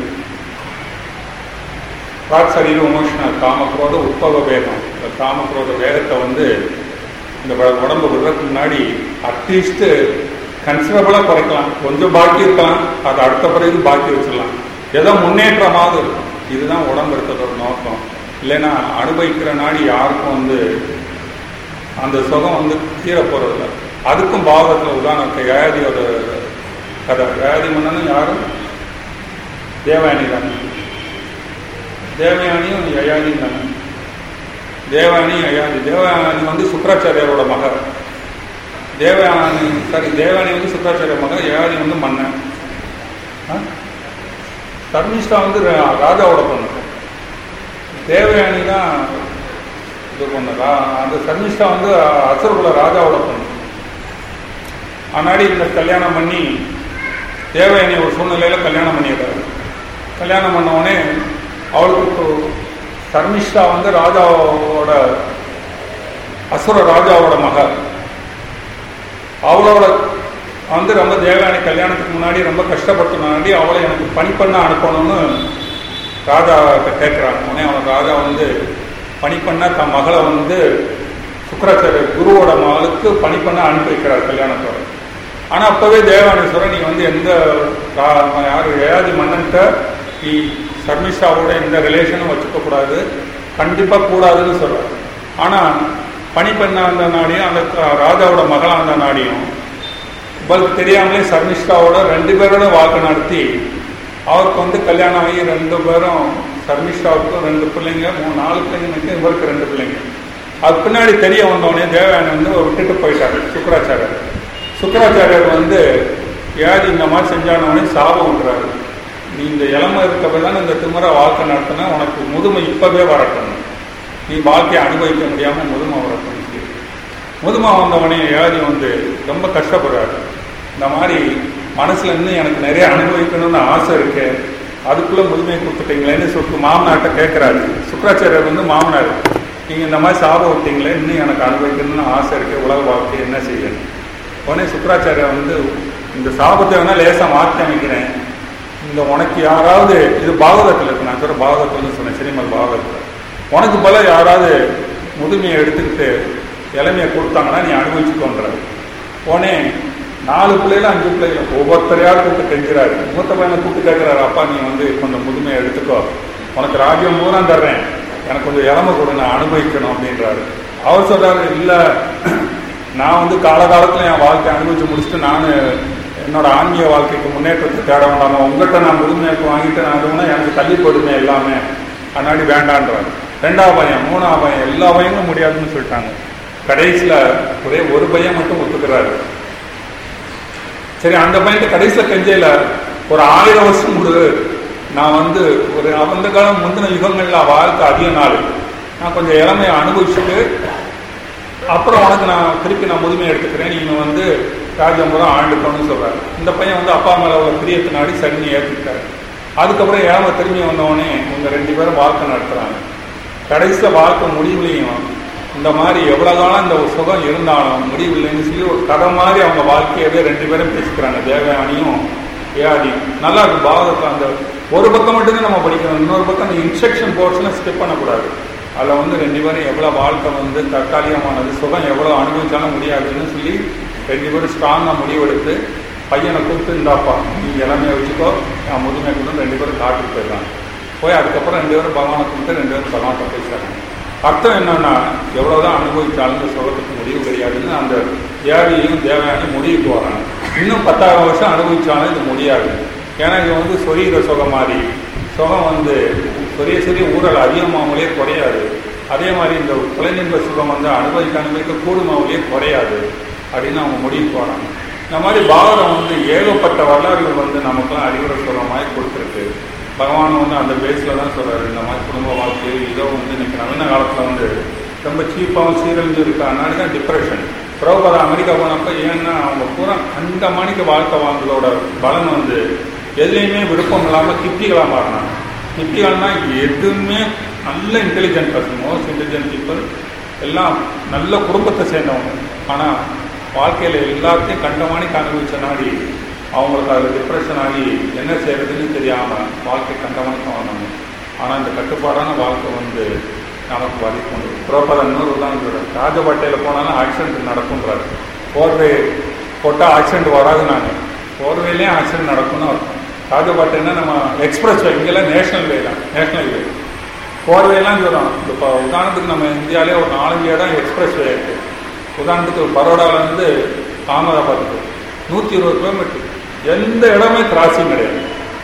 ராக் சரீர உமோஷனல் காமக்ரோத உட்பவ வேகம் இந்த காமக்ரோத வேகத்தை வந்து இந்த உட- உடம்பு விடுறதுக்கு முன்னாடி அட்லீஸ்ட் கன்சிடரபிளாக குறைக்கலாம் கொஞ்சம் பாக்கி இருக்கலாம் அது அடுத்த பிறகு பாக்கி வச்சிடலாம் ஏதோ முன்னேற்றமாவது இருக்கும் இதுதான் உடம்பு இருக்கிறதோட நோக்கம் இல்லைன்னா அனுபவிக்கிற நாடி யாருக்கும் வந்து அந்த சுகம் வந்து தீர போறதில்ல அதுக்கும் பாவகத்தில் உதாரணத்துக்கு யயாதியோட கதை யயாதி மன்னனும் யாரும் தேவயானி தானே தேவயானியும் யயாதியும் தானே தேவயானி யயாதி தேவயானி வந்து சுக்கராச்சாரியாரோட மகள் தேவயானி சாரி தேவயானி வந்து சுக்கராச்சாரிய மகள் யயாதி வந்து மன்னன் ஆ? தர்மிஷ்டா வந்து ரா- ராஜாவோட பொண்ணு தேவயானி தான் இது பொண்ணு ரா- அந்த சர்மிஷ்டா வந்து அசுரகுல ராஜாவோட பொண்ணு ஆனாடி இந்த கல்யாணம் பண்ணி தேவயானி ஒரு சூழ்நிலையில கல்யாணம் பண்ணிடுறாரு கல்யாணம் பண்ண உடனே அவளுக்கு இப்போ சர்மிஷ்டா வந்து ராஜாவோட அசுர ராஜாவோட மகள் அவளோட வந்து ரொம்ப தேவயானி கல்யாணத்துக்கு முன்னாடி ரொம்ப கஷ்டப்பட்டனாடி அவளை எனக்கு பணி பண்ண அனுப்பணும்னு ராஜா கேட்குறாங்க உடனே அவன் ராஜா வந்து பணி பண்ண தன் மகளை வந்து சுக்கராச்சாரிய குருவோட மகளுக்கு பணி பண்ண அனுப்பி வைக்கிறார் கல்யாணத்தோட ஆனா அப்பவே தேவானீஸ்வரன் நீ வந்து எந்த ரா- யாரு ஏயாதி மன்னன்ட்ட நீ சர்மிஷாவோட எந்த ரிலேஷனும் வச்சுக்க கூடாது கண்டிப்பா கூடாதுன்னு சொல்றாரு ஆனா பணி பண்ண அந்த நாடியும் அந்த க- ராஜாவோட மகளா அந்த நாடியும் இவளுக்கு தெரியாமலே சர்மிஷ்டாவோட ரெண்டு பேரோட வாழ்க்கை நடத்தி அவருக்கு வந்து கல்யாணம் ஆகி ரெண்டு பேரும் சர்மிஷ்டாவுக்கும் ரெண்டு பிள்ளைங்க மூணு நாலு பிள்ளைங்க இருக்கு, இவருக்கு ரெண்டு பிள்ளைங்க அது பின்னாடி தெரிய வந்தோடனே தேவயானி வந்து விட்டுட்டு போயிட்டாரு சுக்கராச்சாரியர் சுக்கராச்சாரியர் வந்து ஏது இந்த மாதிரி செஞ்சானவனே சாபம் விட்டுறாரு நீ இந்த இளமை இருக்கப்ப தான் இந்த திமிர வாழ்க்கை நடத்தினா உனக்கு முதுமை இப்பவே வரட்டும் நீ வாழ்க்கையை அனுபவிக்க முடியாம முதுமை வரட்டும் முதுமா வந்தவனே வியாதி வந்து ரொம்ப கஷ்டப்படுறாரு இந்த மாதிரி மனசுல இன்னும் எனக்கு நிறைய அனுபவிக்கணும்னு ஆசை இருக்கு அதுக்குள்ள முதுமையை கொடுத்துட்டீங்களேன்னு சொல்லிட்டு மாமனார்ட்ட கேட்கிறாரு சுக்கராச்சாரியர் வந்து மாமனார் நீங்க இந்த மாதிரி சாப விட்டீங்களே இன்னும் எனக்கு அனுபவிக்கணும்னு ஆசை இருக்கு உலக வாழ்க்கை என்ன செய்யணும் உடனே சுக்கராச்சாரியர் வந்து இந்த சாபத்தை வேணா லேசா மாற்றி அமைக்கிறேன் இந்த உனக்கு யாராவது இது பாகவதத்தில் இருக்கு நான் சொல்ற பாகவதத்தில் சொன்னேன் சினிமல் பாகவதத்தில் உனக்கு போல யாராவது முதுமையை எடுத்துக்கிட்டு இளமையை கொடுத்தாங்கன்னா நீ அனுபவிச்சுக்கோன்றாரு உடனே நாலு பிள்ளைகள் அஞ்சு பிள்ளைகள் ஒவ்வொருத்தரையா கூப்பிட்டு கெஞ்சுறாரு மூத்த பையனை கூப்பிட்டு கேட்கிறாரு அப்பா நீ வந்து கொஞ்சம் முதுமையை எடுத்துக்கோ உனக்கு ராஜ்யம் பூரா தர்றேன் எனக்கு கொஞ்சம் இளமை கொடு நான் அனுபவிக்கணும் அப்படின்றாரு அவர் சொல்றாரு இல்ல நான் வந்து காலகாலத்துல என் வாழ்க்கை அனுபவிச்சு முடிச்சுட்டு நான் என்னோட ஆன்மீக வாழ்க்கைக்கு முன்னேற்றத்தை தேட வேண்டாமா உங்கள்கிட்ட நான் முதுமையாக்கு வாங்கிட்டு நான் அதுனா எனக்கு தள்ளி போடுமே எல்லாமே அதனாடி வேண்டான்றாரு ரெண்டாவது பையன் மூணாவது பையன் எல்லா பையனும் முடியாதுன்னு சொல்லிட்டாங்க கடைசியில ஒரே ஒரு பையன் மட்டும் ஒத்துக்கிறாரு சரி அந்த பையன் கடைசியில கெஞ்சையில ஒரு ஆயிரம் வருஷம் கொடு நான் வந்து ஒரு அந்த காலம் முந்தின யுகங்கள்ல வாழ்க்கை அதிக நாள் நான் கொஞ்சம் இளமையை அனுபவிச்சுட்டு அப்புறம் உனக்கு நான் திருப்பி நான் முதுமையை எடுத்துக்கிறேன் நீங்க வந்து ராஜம்புரம் ஆண்டுக்கணும்னு சொல்றாரு இந்த பையன் வந்து அப்பா மேல உள்ள பிரியத்தினாடி சட்னி ஏற்றுக்கிட்டாரு அதுக்கப்புறம் இளமை திரும்பி வந்தவொடனே இவங்க ரெண்டு பேரும் வாழ்க்கை நடத்துறாங்க கடைசியில் வாழ்க்கை முடிவுலையும் இந்த மாதிரி எவ்வளவு காலம் இந்த ஒரு சுகம் இருந்தாலும் முடிவில்லைன்னு சொல்லி ஒரு கதை மாதிரி அவங்க வாழ்க்கையவே ரெண்டு பேரும் பேசிக்கிறாங்க தேவயானியும் ஏஆடி நல்லா இருக்கு பாகத்தில் அந்த ஒரு பக்கம் மட்டும்தான் நம்ம படிக்கணும் இன்னொரு பக்கம் அந்த இன்ஸ்ட்ரக்ஷன் போர்ட்ஸ்லாம் ஸ்கிப் பண்ணக்கூடாது அதில் வந்து ரெண்டு பேரும் எவ்வளோ வாழ்க்கை வந்து தற்காலிகமானது சுகம் எவ்வளோ அனுபவிச்சாலும் முடியாதுன்னு சொல்லி ரெண்டு பேரும் ஸ்ட்ராங்காக முடிவெடுத்து பையனை கூப்பிட்டு இருந்தாப்பா நீ இளமையை வச்சுக்கோ நான் முதுமை கொண்டு ரெண்டு பேரும் காட்டுக்கு போயிடலாம் போய் அதுக்கப்புறம் ரெண்டு பேரும் பகவானை கும்பிட்டு ரெண்டு பேரும் பகவான்கிட்ட பேசுறாங்க அர்த்தம் என்னன்னா எவ்வளவுதான் அனுபவிச்சாலும் இந்த சுகத்துக்கு முடிவு கிடையாதுன்னு அந்த தேவியையும் தேவையானையும் முடிவுக்கு வராங்க இன்னும் பத்தாயிரம் வருஷம் அனுபவிச்சாலும் இது முடியாது ஏன்னா இது வந்து சொரீர சுகம் மாதிரி சுகம் வந்து சொரிய சொரிய ஊழல் அதிகமாகவே குறையாது அதே மாதிரி இந்த குலைநின்ப சுகம் வந்து அனுபவிக்க அனுபவிக்க கூடுமாவிலேயே குறையாது அப்படின்னு அவங்க முடிவுக்கு வராங்க இந்த மாதிரி பாரதம் வந்து ஏகப்பட்ட வரலாறுகள் வந்து நமக்குலாம் அறிவுரை சொல்ற மாதிரி கொடுத்துருக்கு பகவான் வந்து அந்த பேஸில் தான் சொல்றாரு இந்த மாதிரி குடும்ப வாழ்க்கை இதோ வந்து இன்னைக்கு நவீன காலத்தில் வந்து ரொம்ப சீப்பாகவும் சீரழிஞ்சு இருக்கு அதனால தான் டிப்ரெஷன் புரோபதா அமெரிக்கா போனப்ப ஏன்னா அவங்க பூரா அந்த மணிக்கு வாழ்க்கை வாழ்ந்ததோட பலன் வந்து எதுலேயுமே விருப்பம் இல்லாமல் கிப்டிகளாக மாறினாங்க கிப்டிகள்னா எதுவுமே நல்ல intelligent person most intelligent people எல்லாம் நல்ல குடும்பத்தை சேர்ந்தவங்க ஆனால் வாழ்க்கையில் எல்லாத்தையும் கண்டமானிக்கு அனுபவிச்ச நாடி அவங்களுக்கு அது டிப்ரெஷன் ஆகி என்ன செய்யறதுன்னு தெரியாமல் வாழ்க்கை கண்டமானிக்கம் வந்தாங்க ஆனால் இந்த கட்டுப்பாடான வாழ்க்கை வந்து நமக்கு வழி கொண்டு புரோபத இன்னொரு உதாரணம் சொல்கிறேன் ராஜபாட்டையில் போனாலும் ஆக்சிடென்ட் நடக்கும்ன்றாரு போர்வே போட்டால் ஆக்சிடென்ட் வராது நாங்கள் போர்வேலேயும் ஆக்சிடென்ட் நடக்கும்னு அர்த்தம் ராஜபாட்டைன்னா நம்ம எக்ஸ்பிரஸ் வே இங்கெல்லாம் நேஷனல் வே தான் நேஷனல் வே போர்வேலாம் சொல்கிறோம் இப்போ உதாரணத்துக்கு நம்ம இந்தியாவிலே ஒரு நாலஞ்சு இடம் எக்ஸ்பிரஸ் வே இருக்குது உதாரணத்துக்கு பரோடாலேருந்து அகமதாபாத்துக்கு நூற்றி இருபது கிலோமீட்டர் எந்த இடமே கிராசிங் கிடையாது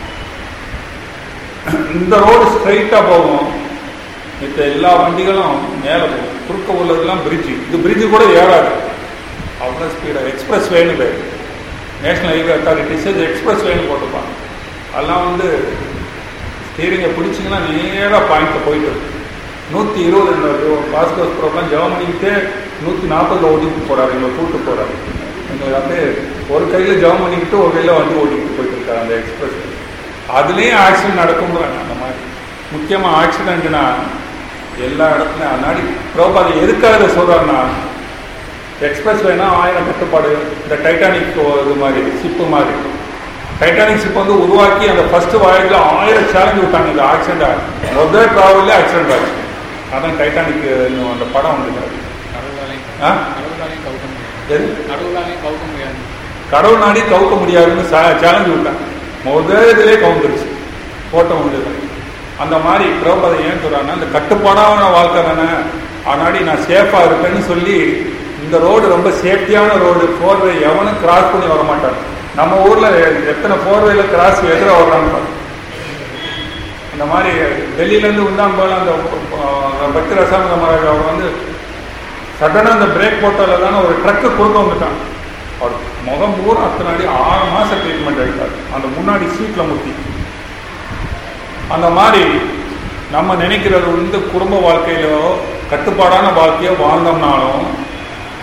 இந்த ரோடு ஸ்ட்ரைட்டாக போகும் மித்த எல்லா வண்டிகளும் மேலே போகும் குறுக்க உள்ளதெல்லாம் பிரிட்ஜு இது பிரிட்ஜு கூட ஏறாது அவ்வளோ ஸ்பீடாக எக்ஸ்பிரஸ் வேணும் பேர் நேஷனல் ஹைவே அத்தாரிட்டிஸ் இது எக்ஸ்பிரஸ் வேணும் போட்டுப்பாங்க அதெல்லாம் வந்து ஸ்டீரிங்கை பிடிச்சிங்கன்னா நேராக பாயிண்ட்டில் போயிட்டு நூற்றி இருபது ரெண்டு பாஸ்கோஸ் ப்ரோக்ராம் ஜெபம் பண்ணிக்கிட்டே நூற்றி நாற்பதில் ஓட்டிட்டு போகிறாரு எங்களை கூட்டு போகிறாரு எங்களுக்கு வந்து ஒரு கையில் ஜெபம் பண்ணிக்கிட்டு ஒரு கையில் வண்டி ஓட்டிக்கிட்டு போயிட்டு இருக்காரு அந்த எக்ஸ்பிரஸ் அதுலேயும் ஆக்சிடென்ட் நடக்கும்ன்றாங்க அந்த மாதிரி முக்கியமாக ஆக்சிடென்ட்னா எல்லா இடத்துலையும் அதனாடி ப்ரோபாதை எதுக்காக இதை சொல்கிறாருன்னா எக்ஸ்பிரஸ் வேணா ஆயிரம் கட்டுப்பாடு இந்த டைட்டானிக் இது மாதிரி ஷிப்பு மாதிரி டைட்டானிக் ஷிப் வந்து உருவாக்கி அந்த ஃபர்ஸ்ட் வாயில் ஆயிரம் சேலஞ்சு விட்டாங்க இந்த ஆக்சிடென்ட் ஆகி முதல் ட்ராவல்லே ஆக்சிடென்ட் ஆச்சு அதான் டைட்டானிக் அந்த படம் வந்து ஆ? எது கடவுள் நாடி கவுக்க முடியாதுன்னு சேலஞ்சு விட்டாங்க முதல் இதுலேயே கவுந்துருச்சு போட்ட முடியல அந்த மாதிரி திரௌபதி ஏன் சொல்றாங்கன்னா இந்த கட்டுப்பாடான வாழ்க்கை தானே ஆனாடி நான் சேஃபா இருப்பேன்னு சொல்லி இந்த ரோடு ரொம்ப சேஃப்டியான ரோடு ஃபோர்வே எவனும் கிராஸ் பண்ணி வர மாட்டான் நம்ம ஊர்ல எத்தனை ஃபோர்வேல கிராஸ் எதிர வர்றாங்க பாரு. இந்த மாதிரி டெல்லியில இருந்து உண்டான் போல அந்த அஹ், பக்தி ரசாமத மகாராஜ் அவர் வந்து சடனா அந்த பிரேக் போட்டால தானே ஒரு ட்ரக்கு குறுக்க வந்துட்டான் அவர் முகம் பூரா அத்தனாடி ஆறு மாசம் ட்ரீட்மெண்ட் எடுத்தார் அந்த முன்னாடி சீட்ல முத்தி அந்த மாதிரி நம்ம நினைக்கிறது வந்து குடும்ப வாழ்க்கையிலோ கட்டுப்பாடான வாழ்க்கையோ வாழ்ந்தோம்னாலும்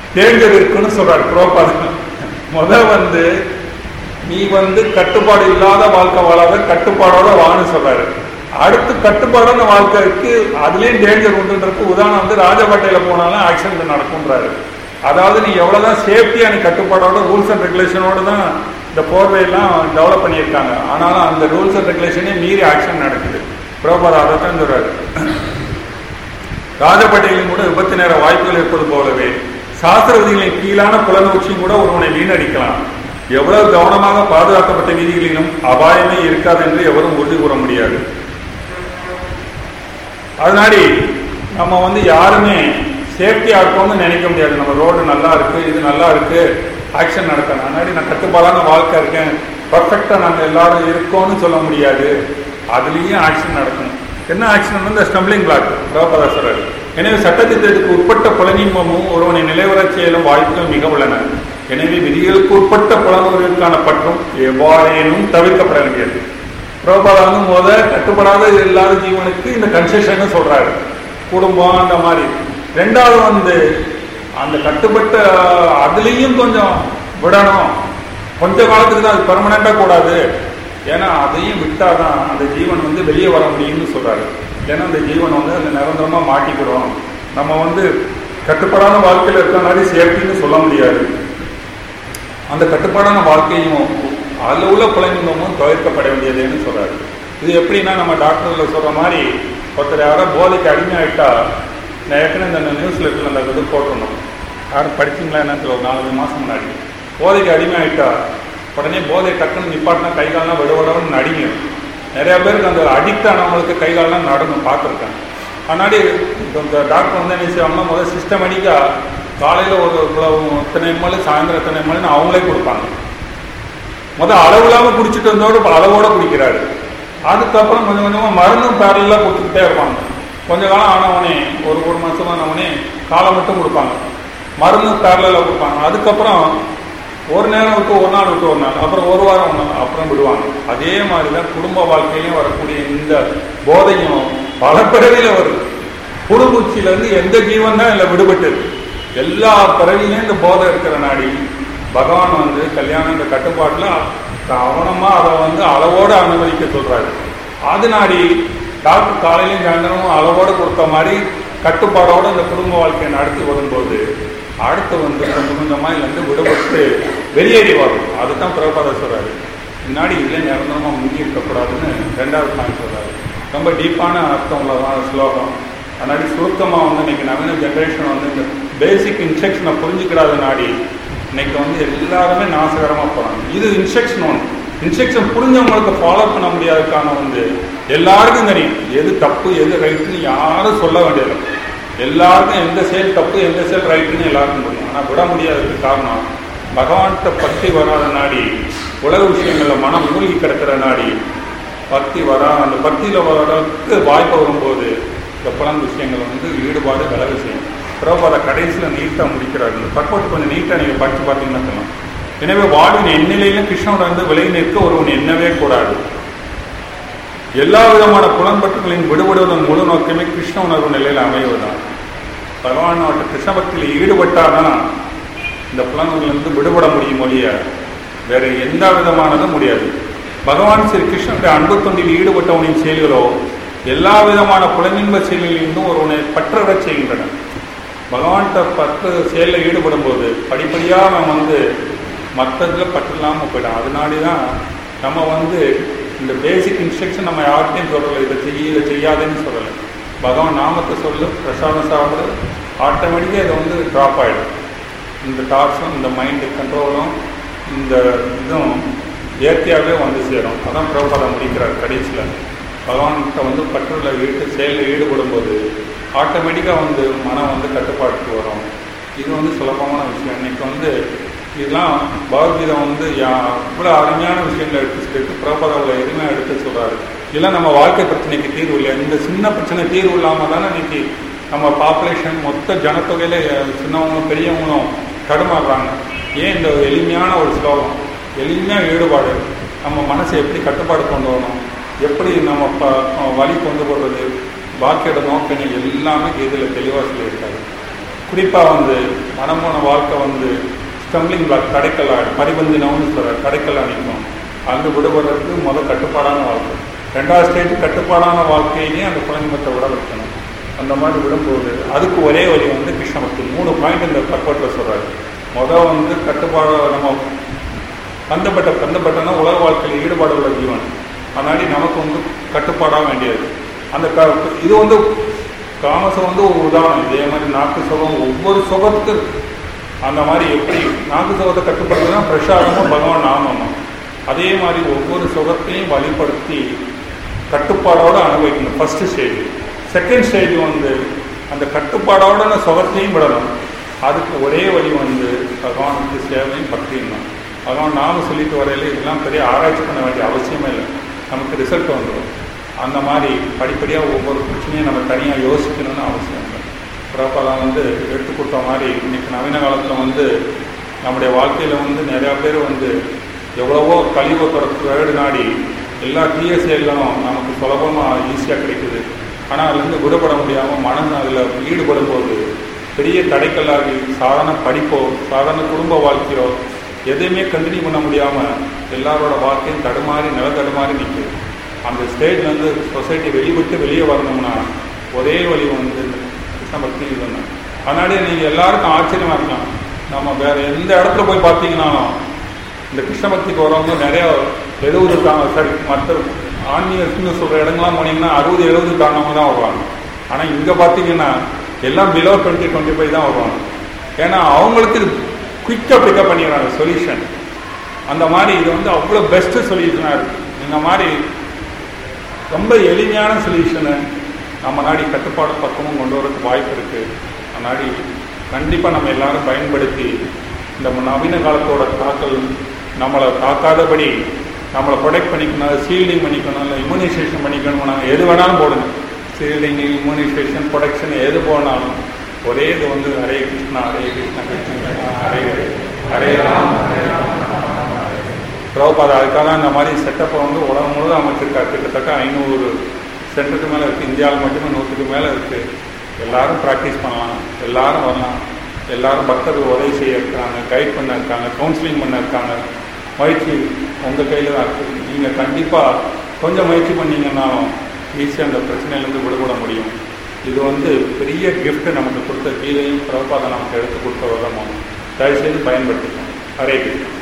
டேஞ்சர் இருக்குன்னு சொல்றாரு புரோபாதம் முத வந்து நீ வந்து கட்டுப்பாடு இல்லாத வாழ்க்கை வாழாத கட்டுப்பாடோட வான்னு சொல்றாரு அடுத்து கட்டுப்பாடான வாழ்க்கை இருக்கு அதுலயும் டேஞ்சர் உண்டுன்றதுக்கு உதாரணம் வந்து ராஜபாட்டையில போனாலும் ஆக்சிடென்ட் நடக்கும்ன்றாரு அதாவது நீ எவ்வளவுதான் சேஃப்டியா நீ கட்டுப்பாடோட ரூல்ஸ் அண்ட் ரெகுலேஷனோட தான் இந்த போர்வையெல்லாம் டெவலப் பண்ணியிருக்காங்க ஆனாலும் அந்த ரூல்ஸ் அண்ட் ரெகுலேஷனே மீறி ஆக்ஷன் நடக்குது பிரபாத் அதை தான் சொல்றாரு ராஜபட்டையிலும் கூட விபத்து நேர வாய்ப்புகள் இருப்பது போலவே சாஸ்திர விதிகளின் கீழான புலனூச்சியும் கூட ஒருவனை வீணடிக்கலாம் எவ்வளவு கவனமாக பாதுகாக்கப்பட்ட வீதிகளிலும் அபாயமே இருக்காது என்று எவரும் உறுதி கூற முடியாது அதனாடி நம்ம வந்து யாருமே சேஃப்டியா இருக்கோம்னு நினைக்க முடியாது நம்ம ரோடு நல்லா இருக்கு இது நல்லா இருக்கு ஆக்ஷன் நடக்கணும் அதனாடி நான் கட்டுப்பாடான வாழ்க்கை இருக்கேன் பர்ஃபெக்டா நாங்கள் எல்லாரும் இருக்கோம்னு சொல்ல முடியாது அதுலேயும் ஆக்ஷன் நடக்கணும் என்ன ஆக்ஷன் வந்து ஸ்டம்பிளிங் பிளாக் பிரபதா சொல்றாரு எனவே சட்டத்திட்டத்துக்கு உட்பட்ட புலனின்பமும் ஒருவனை நிலைவரச் செயலும் வாய்ப்புகள் மிக உள்ளன எனவே விதிகளுக்கு உட்பட்ட புலனுவதற்கான பற்றும் எவ்வாறேனும் தவிர்க்கப்பட வேண்டியது பிரபலா வந்து முத கட்டுப்படாத இல்லாத ஜீவனுக்கு இந்த கன்செஷன் சொல்றாரு குடும்பம் அந்த மாதிரி ரெண்டாவது வந்து அந்த கட்டுப்பட்ட அதுலேயும் கொஞ்சம் விடணும் கொஞ்ச காலத்துக்கு தான் அது பெர்மனண்டா கூடாது ஏன்னா அதையும் விட்டாதான் அந்த ஜீவன் வந்து வெளியே வர முடியும்னு சொல்றாரு ஏன்னா அந்த ஜீவன் வந்து அந்த நிரந்தரமா மாட்டிக்கிறோம் நம்ம வந்து கட்டுப்பாடான வாழ்க்கையில இருக்க மாதிரி சேஃப்டின்னு சொல்ல முடியாது அந்த கட்டுப்பாடான வாழ்க்கையும் அதில் உள்ள புலனின்பமும் தவிர்க்கப்பட வேண்டியதுன்னு சொல்றாரு இது எப்படின்னா நம்ம டாக்டர்ல சொல்ற மாதிரி ஒருத்தர் யாரோ போதைக்கு அடிமையாயிட்டா நான் ஏற்கனவே இந்த நியூஸ் லெட்டரில் அந்த இது போட்டிருந்தோம் யாரும் படிச்சிங்களா என்னன்னு ஒரு நாலு மாதம் முன்னாடி போதைக்கு அடிமையாயிட்டா உடனே போதை டக்குன்னு நிப்பாட்டினா கை கால்லாம் விடவிடன்னு நடிங்க நிறைய பேருக்கு அந்த அடிக்ட் ஆனவங்களுக்கு கை கால்லாம் நடணும் பார்த்துருக்கேன் முன்னாடி இந்த டாக்டர் வந்து என்ன செய்வாங்கன்னா முதல்ல சிஸ்டமேட்டிக்காக காலையில் ஒரு இவ்வளவு இத்தனை எம்எல் சாயந்தரம் இத்தனை எம்எல்னு அவங்களே கொடுப்பாங்க முதல் அளவு இல்லாமல் குடிச்சிட்டு வந்தோடு இப்போ அளவோட குடிக்கிறாரு அதுக்கப்புறம் கொஞ்சம் கொஞ்சமாக மருந்தும் பேரலாக கொடுத்துக்கிட்டே இருப்பாங்க கொஞ்ச காலம் ஆனவனே ஒரு ஒரு மாதம் ஆனவனே காலை மட்டும் கொடுப்பாங்க மருந்தும் பேரலாக கொடுப்பாங்க அதுக்கப்புறம் ஒரு நேரம் விட்டு ஒரு நாள் விட்டு ஒரு நாள் அப்புறம் ஒரு வாரம் ஒன்று அப்புறம் விடுவாங்க அதே மாதிரி தான் குடும்ப வாழ்க்கையிலும் வரக்கூடிய இந்த போதையும் பல பிறவியில் வருது புழுபூச்சியிலேருந்து எந்த ஜீவன் தான் இல்லை விடுபட்டது எல்லா பிறவிலையும் இந்த போதை இருக்கிற நாடி பகவான் வந்து கல்யாணம் இந்த கட்டுப்பாட்டில் கவனமாக அதை வந்து அளவோடு அனுமதிக்க சொல்கிறாரு அது நாடி டாக்டர் காலையிலையும் சாயந்தரமும் அளவோடு கொடுத்த மாதிரி கட்டுப்பாடோடு இந்த குடும்ப வாழ்க்கையை நடத்தி வரும்போது அடுத்து வந்து கொஞ்சம் கொஞ்சமாக இதுலேருந்து விடுபட்டு வெளியேறி வரும் அதுதான் பிரபாத சொல்கிறாரு முன்னாடி இதில் நிரந்தரமாக முங்கி இருக்கக்கூடாதுன்னு ரெண்டாவது பாயிண்ட் சொல்கிறாரு ரொம்ப டீப்பான அர்த்தம் உள்ளதான் ஸ்லோகம் அதனாடி சுருக்கமாக வந்து இன்னைக்கு நவீன ஜென்ரேஷன் வந்து இந்த பேசிக் இன்ஸ்ட்ரக்ஷனை புரிஞ்சுக்கிடாத நாடி இன்னைக்கு வந்து எல்லாருமே நாசகரமாக போகிறாங்க இது இன்ஸ்ட்ரக்ஷன் ஒன்று இன்ஸ்ட்ரக்ஷன் புரிஞ்சவங்களுக்கு ஃபாலோ பண்ண முடியாததுக்கான வந்து எல்லாருக்கும் தெரியும் எது தப்பு எது ரைட்டுன்னு யாரும் சொல்ல வேண்டியது எல்லாருக்கும் எந்த செயல் தப்பு எந்த செயல் ரைட்டுன்னு எல்லாருக்கும் தெரியும் ஆனால் விட முடியாததுக்கு காரணம் பகவான்கிட்ட பக்தி வராத நாடி உலக விஷயங்களில் மனம் மூழ்கி கிடக்கிற நாடி பக்தி வரா அந்த பக்தியில் வர்றதுக்கு வாய்ப்பு வரும்போது இந்த புலன் விஷயங்கள் வந்து ஈடுபாடு விலகு செய்யும் பிரபாத கடைசியில் நீட்டாக முடிக்கிறார் இந்த பர்பட் கொஞ்சம் நீட்டாக நீங்கள் படித்து பார்த்தீங்கன்னா சொல்லலாம் எனவே வாழ்வின் எண்ணிலையிலும் கிருஷ்ணனோட வந்து விலகி நிற்க ஒருவன் எண்ணவே கூடாது எல்லா விதமான புலன்பற்றுகளின் விடுபடுவதன் முழு நோக்கமே கிருஷ்ண உணர்வு நிலையில் அமைவதுதான் பகவானோட கிருஷ்ண பக்தியில் ஈடுபட்டாதான் இந்த புலன்களிலிருந்து விடுபட முடியும் ஒழிய வேற எந்த விதமானதும் முடியாது பகவான் ஸ்ரீ கிருஷ்ணனுடைய அன்பு தொண்டில் ஈடுபட்டவனின் செயல்களோ எல்லா விதமான புலனின்ப செயல்களிலிருந்தும் ஒருவனை பற்றவிடச் செய்கின்றன பகவான்கிட்ட பற்று செயலில் ஈடுபடும் போது படிப்படியாக நம்ம வந்து மற்றதில் பற்று இல்லாமல் போயிடும் அதனாடி தான் நம்ம வந்து இந்த பேசிக் இன்ஸ்ட்ரக்ஷன் நம்ம யார்கிட்டையும் சொல்லலை இதை செய்ய இதை செய்யாதுன்னு சொல்லலை பகவான் நாமத்தை சொல்லு பிரசாதம் சாப்பிடு ஆட்டோமேட்டிக்காக இதை வந்து ட்ராப் ஆகிடும் இந்த டார்ச்சும் இந்த மைண்டு கண்ட்ரோலும் இந்த இதுவும் இயற்கையாகவே வந்து சேரும் அதான் பிரபாதம் முடிக்கிறார் கடைசியில் பகவான்கிட்ட வந்து பற்றுல ஈட்டு செயலில் ஈடுபடும் போது ஆட்டோமேட்டிக்காக வந்து மனம் வந்து கட்டுப்பாட்டுக்கு வரும் இது வந்து சுலபமான விஷயம் இன்னைக்கு வந்து இதெல்லாம் பகவத்கீதை வந்து இவ்வளோ அருமையான விஷயங்களை எடுத்து சொல்லிட்டு பிரபதாவில் எதுவுமே எடுத்து சொல்கிறாரு இதெல்லாம் நம்ம வாழ்க்கை பிரச்சனைக்கு தீர்வு இல்லை இந்த சின்ன பிரச்சனை தீர்வு இல்லாமல் தானே இன்னைக்கு நம்ம பாப்புலேஷன் மொத்த ஜனத்தொகையில சின்னவங்களும் பெரியவங்களும் தடுமாறுறாங்க ஏன் இந்த எளிமையான ஒரு ஸ்லோகம் எளிமையாக ஈடுபாடு நம்ம மனசை எப்படி கட்டுப்பாடு கொண்டு வரணும் எப்படி நம்ம ப வழி கொண்டு போடுறது பாக்கியோட நோக்கங்கள் எல்லாமே இதில் தெளிவாக சொல்லியிருக்காரு குறிப்பாக வந்து மனமான வாழ்க்கை வந்து ஸ்டம்பிளிங் பிளாக் கடைக்கல் பரிபந்தினம்னு சொல்கிற கடைக்கல் அணிக்கும் அங்கே விடுபடுறதுக்கு முதல் கட்டுப்பாடான வாழ்க்கை ரெண்டாவது ஸ்டேஜ் கட்டுப்பாடான வாழ்க்கையிலேயே அந்த குழந்தைமத்தை விட வைக்கணும் அந்த மாதிரி விடும்போது அதுக்கு ஒரே வழி வந்து கிருஷ்ணபக்தி மூணு பாயிண்ட் இந்த பக்குவத்தில் சொல்கிறாரு முதல் வந்து கட்டுப்பாடு நம்ம பந்தப்பட்ட பந்தப்பட்டனா உலக வாழ்க்கையில் ஈடுபாடு உள்ள ஜீவன் அதனாடி நமக்கு வந்து கட்டுப்பாடாக வேண்டியது அந்த க இது வந்து காமசம் வந்து ஒரு உதாரணம் இதே மாதிரி நாக்கு சுகம் ஒவ்வொரு சுகத்துக்கு அந்த மாதிரி எப்படி நாக்கு சுகத்தை கட்டுப்படுத்துனா பிரசாதமும் பகவான் நாமமும் அதே மாதிரி ஒவ்வொரு சுகத்தையும் வழிப்படுத்தி கட்டுப்பாடோடு அனுபவிக்கணும் ஃபர்ஸ்ட் ஸ்டேஜ் செகண்ட் ஸ்டேஜ் வந்து அந்த கட்டுப்பாடோட சுகத்தையும் விடணும் அதுக்கு ஒரே வழி வந்து பகவானுக்கு சேவையும் பக்தியும் தான் பகவான் நாம சொல்லிட்டு வரையில இதெல்லாம் பெரிய ஆராய்ச்சி பண்ண வேண்டிய அவசியமே இல்லை நமக்கு ரிசல்ட் வந்துடும் அந்த மாதிரி படிப்படியாக ஒவ்வொரு பிரச்சனையும் நம்ம தனியாக யோசிக்கணும்னு அவசியம் இல்லை பிரபலா வந்து எடுத்து கொடுத்த மாதிரி இன்னைக்கு நவீன காலத்தில் வந்து நம்முடைய வாழ்க்கையில் வந்து நிறையா பேர் வந்து எவ்வளவோ கழிவுத்தோட வேடு நாடி எல்லா தீய செயல்களும் நமக்கு சுலபமாக ஈஸியாக கிடைக்குது ஆனால் அதுலேருந்து விடுபட முடியாமல் மனம் அதில் ஈடுபடும் போது பெரிய தடைக்கல்லாகி சாதாரண படிப்போ சாதாரண குடும்ப வாழ்க்கையோ எதையுமே கண்டினியூ பண்ண முடியாமல் எல்லாரோட வாழ்க்கையும் தடுமாறி நில தடுமாறி நிற்குது அந்த ஸ்டேஜ்லேருந்து சொசைட்டி வெளிவிட்டு வெளியே வரணும்னா ஒரே வழி வந்து கிருஷ்ண பக்தி இதுன்னு அதனாலே நீங்கள் எல்லாருக்கும் ஆச்சரியமாக இருக்கலாம் நம்ம வேற எந்த இடத்துல போய் பார்த்தீங்கன்னாலும் இந்த கிருஷ்ண பக்திக்கு வரவங்க நிறைய எழுபது தாங்க சரி மற்ற ஆன்மீகத்துன்னு சொல்கிற இடங்கள்லாம் போனீங்கன்னா அறுபது எழுபது தாண்டவங்க தான் வருவாங்க ஆனால் இங்கே பார்த்தீங்கன்னா எல்லாம் பிலோ டுவெண்ட்டி டுவெண்ட்டி ஃபைவ் தான் வருவாங்க ஏன்னா அவங்களுக்கு குயிக்காக பிக்கப் பண்ணிடுறாங்க சொல்யூஷன் அந்த மாதிரி இது வந்து அவ்வளோ பெஸ்ட்டு சொல்யூஷனாக இருக்குது இந்த மாதிரி ரொம்ப எளிமையான சொல்யூஷனை நம்ம நாடி கட்டுப்பாடு பக்கமும் கொண்டு வரதுக்கு வாய்ப்பு இருக்குது நாடி கண்டிப்பாக நம்ம எல்லாரும் பயன்படுத்தி இந்த நவீன காலத்தோட தாக்கல் நம்மளை தாக்காதபடி நம்மளை ப்ரொடெக்ட் பண்ணிக்கணும் சீல்டிங் பண்ணிக்கணும் இல்லை இம்யூனைசேஷன் பண்ணிக்கணும் நாங்கள் எது வேணாலும் போடுங்க சீல்டிங் இம்யூனைசேஷன் ப்ரொடெக்ஷன் எது போனாலும் ஒரே இது வந்து ஹரே கிருஷ்ணா ஹரே கிருஷ்ணா கிருஷ்ண கிருஷ்ணா ஹரே ஹரே ஹரே ராம் ஹரே ராம் பிரபுபாதா அதுக்காக தான் இந்த மாதிரி செட்டப்பை வந்து உலகம் முழுவதும் அமைச்சிருக்காரு கிட்டத்தட்ட ஐநூறு சென்டருக்கு மேலே இருக்குது இந்தியாவில் மட்டுமே நூற்றுக்கு மேலே இருக்குது எல்லாரும் ப்ராக்டிஸ் பண்ணலாம் எல்லாரும் வரலாம் எல்லாரும் பக்தர்கள் உதவி செய்ய இருக்காங்க கைட் பண்ண இருக்காங்க கவுன்சிலிங் பண்ண இருக்காங்க முயற்சி உங்கள் கையில் தான் இருக்குது நீங்கள் கண்டிப்பாக கொஞ்சம் முயற்சி பண்ணீங்கன்னாலும் ஈஸியாக அந்த பிரச்சனையிலேருந்து விடுபட முடியும் இது வந்து பெரிய கிஃப்ட் நமக்கு கொடுத்த கீதையும் பிரபாதம் நமக்கு எடுத்து கொடுத்த விதமும் தயவுசெய்து பயன்படுத்திக்கணும் ஹரே கிருஷ்ணா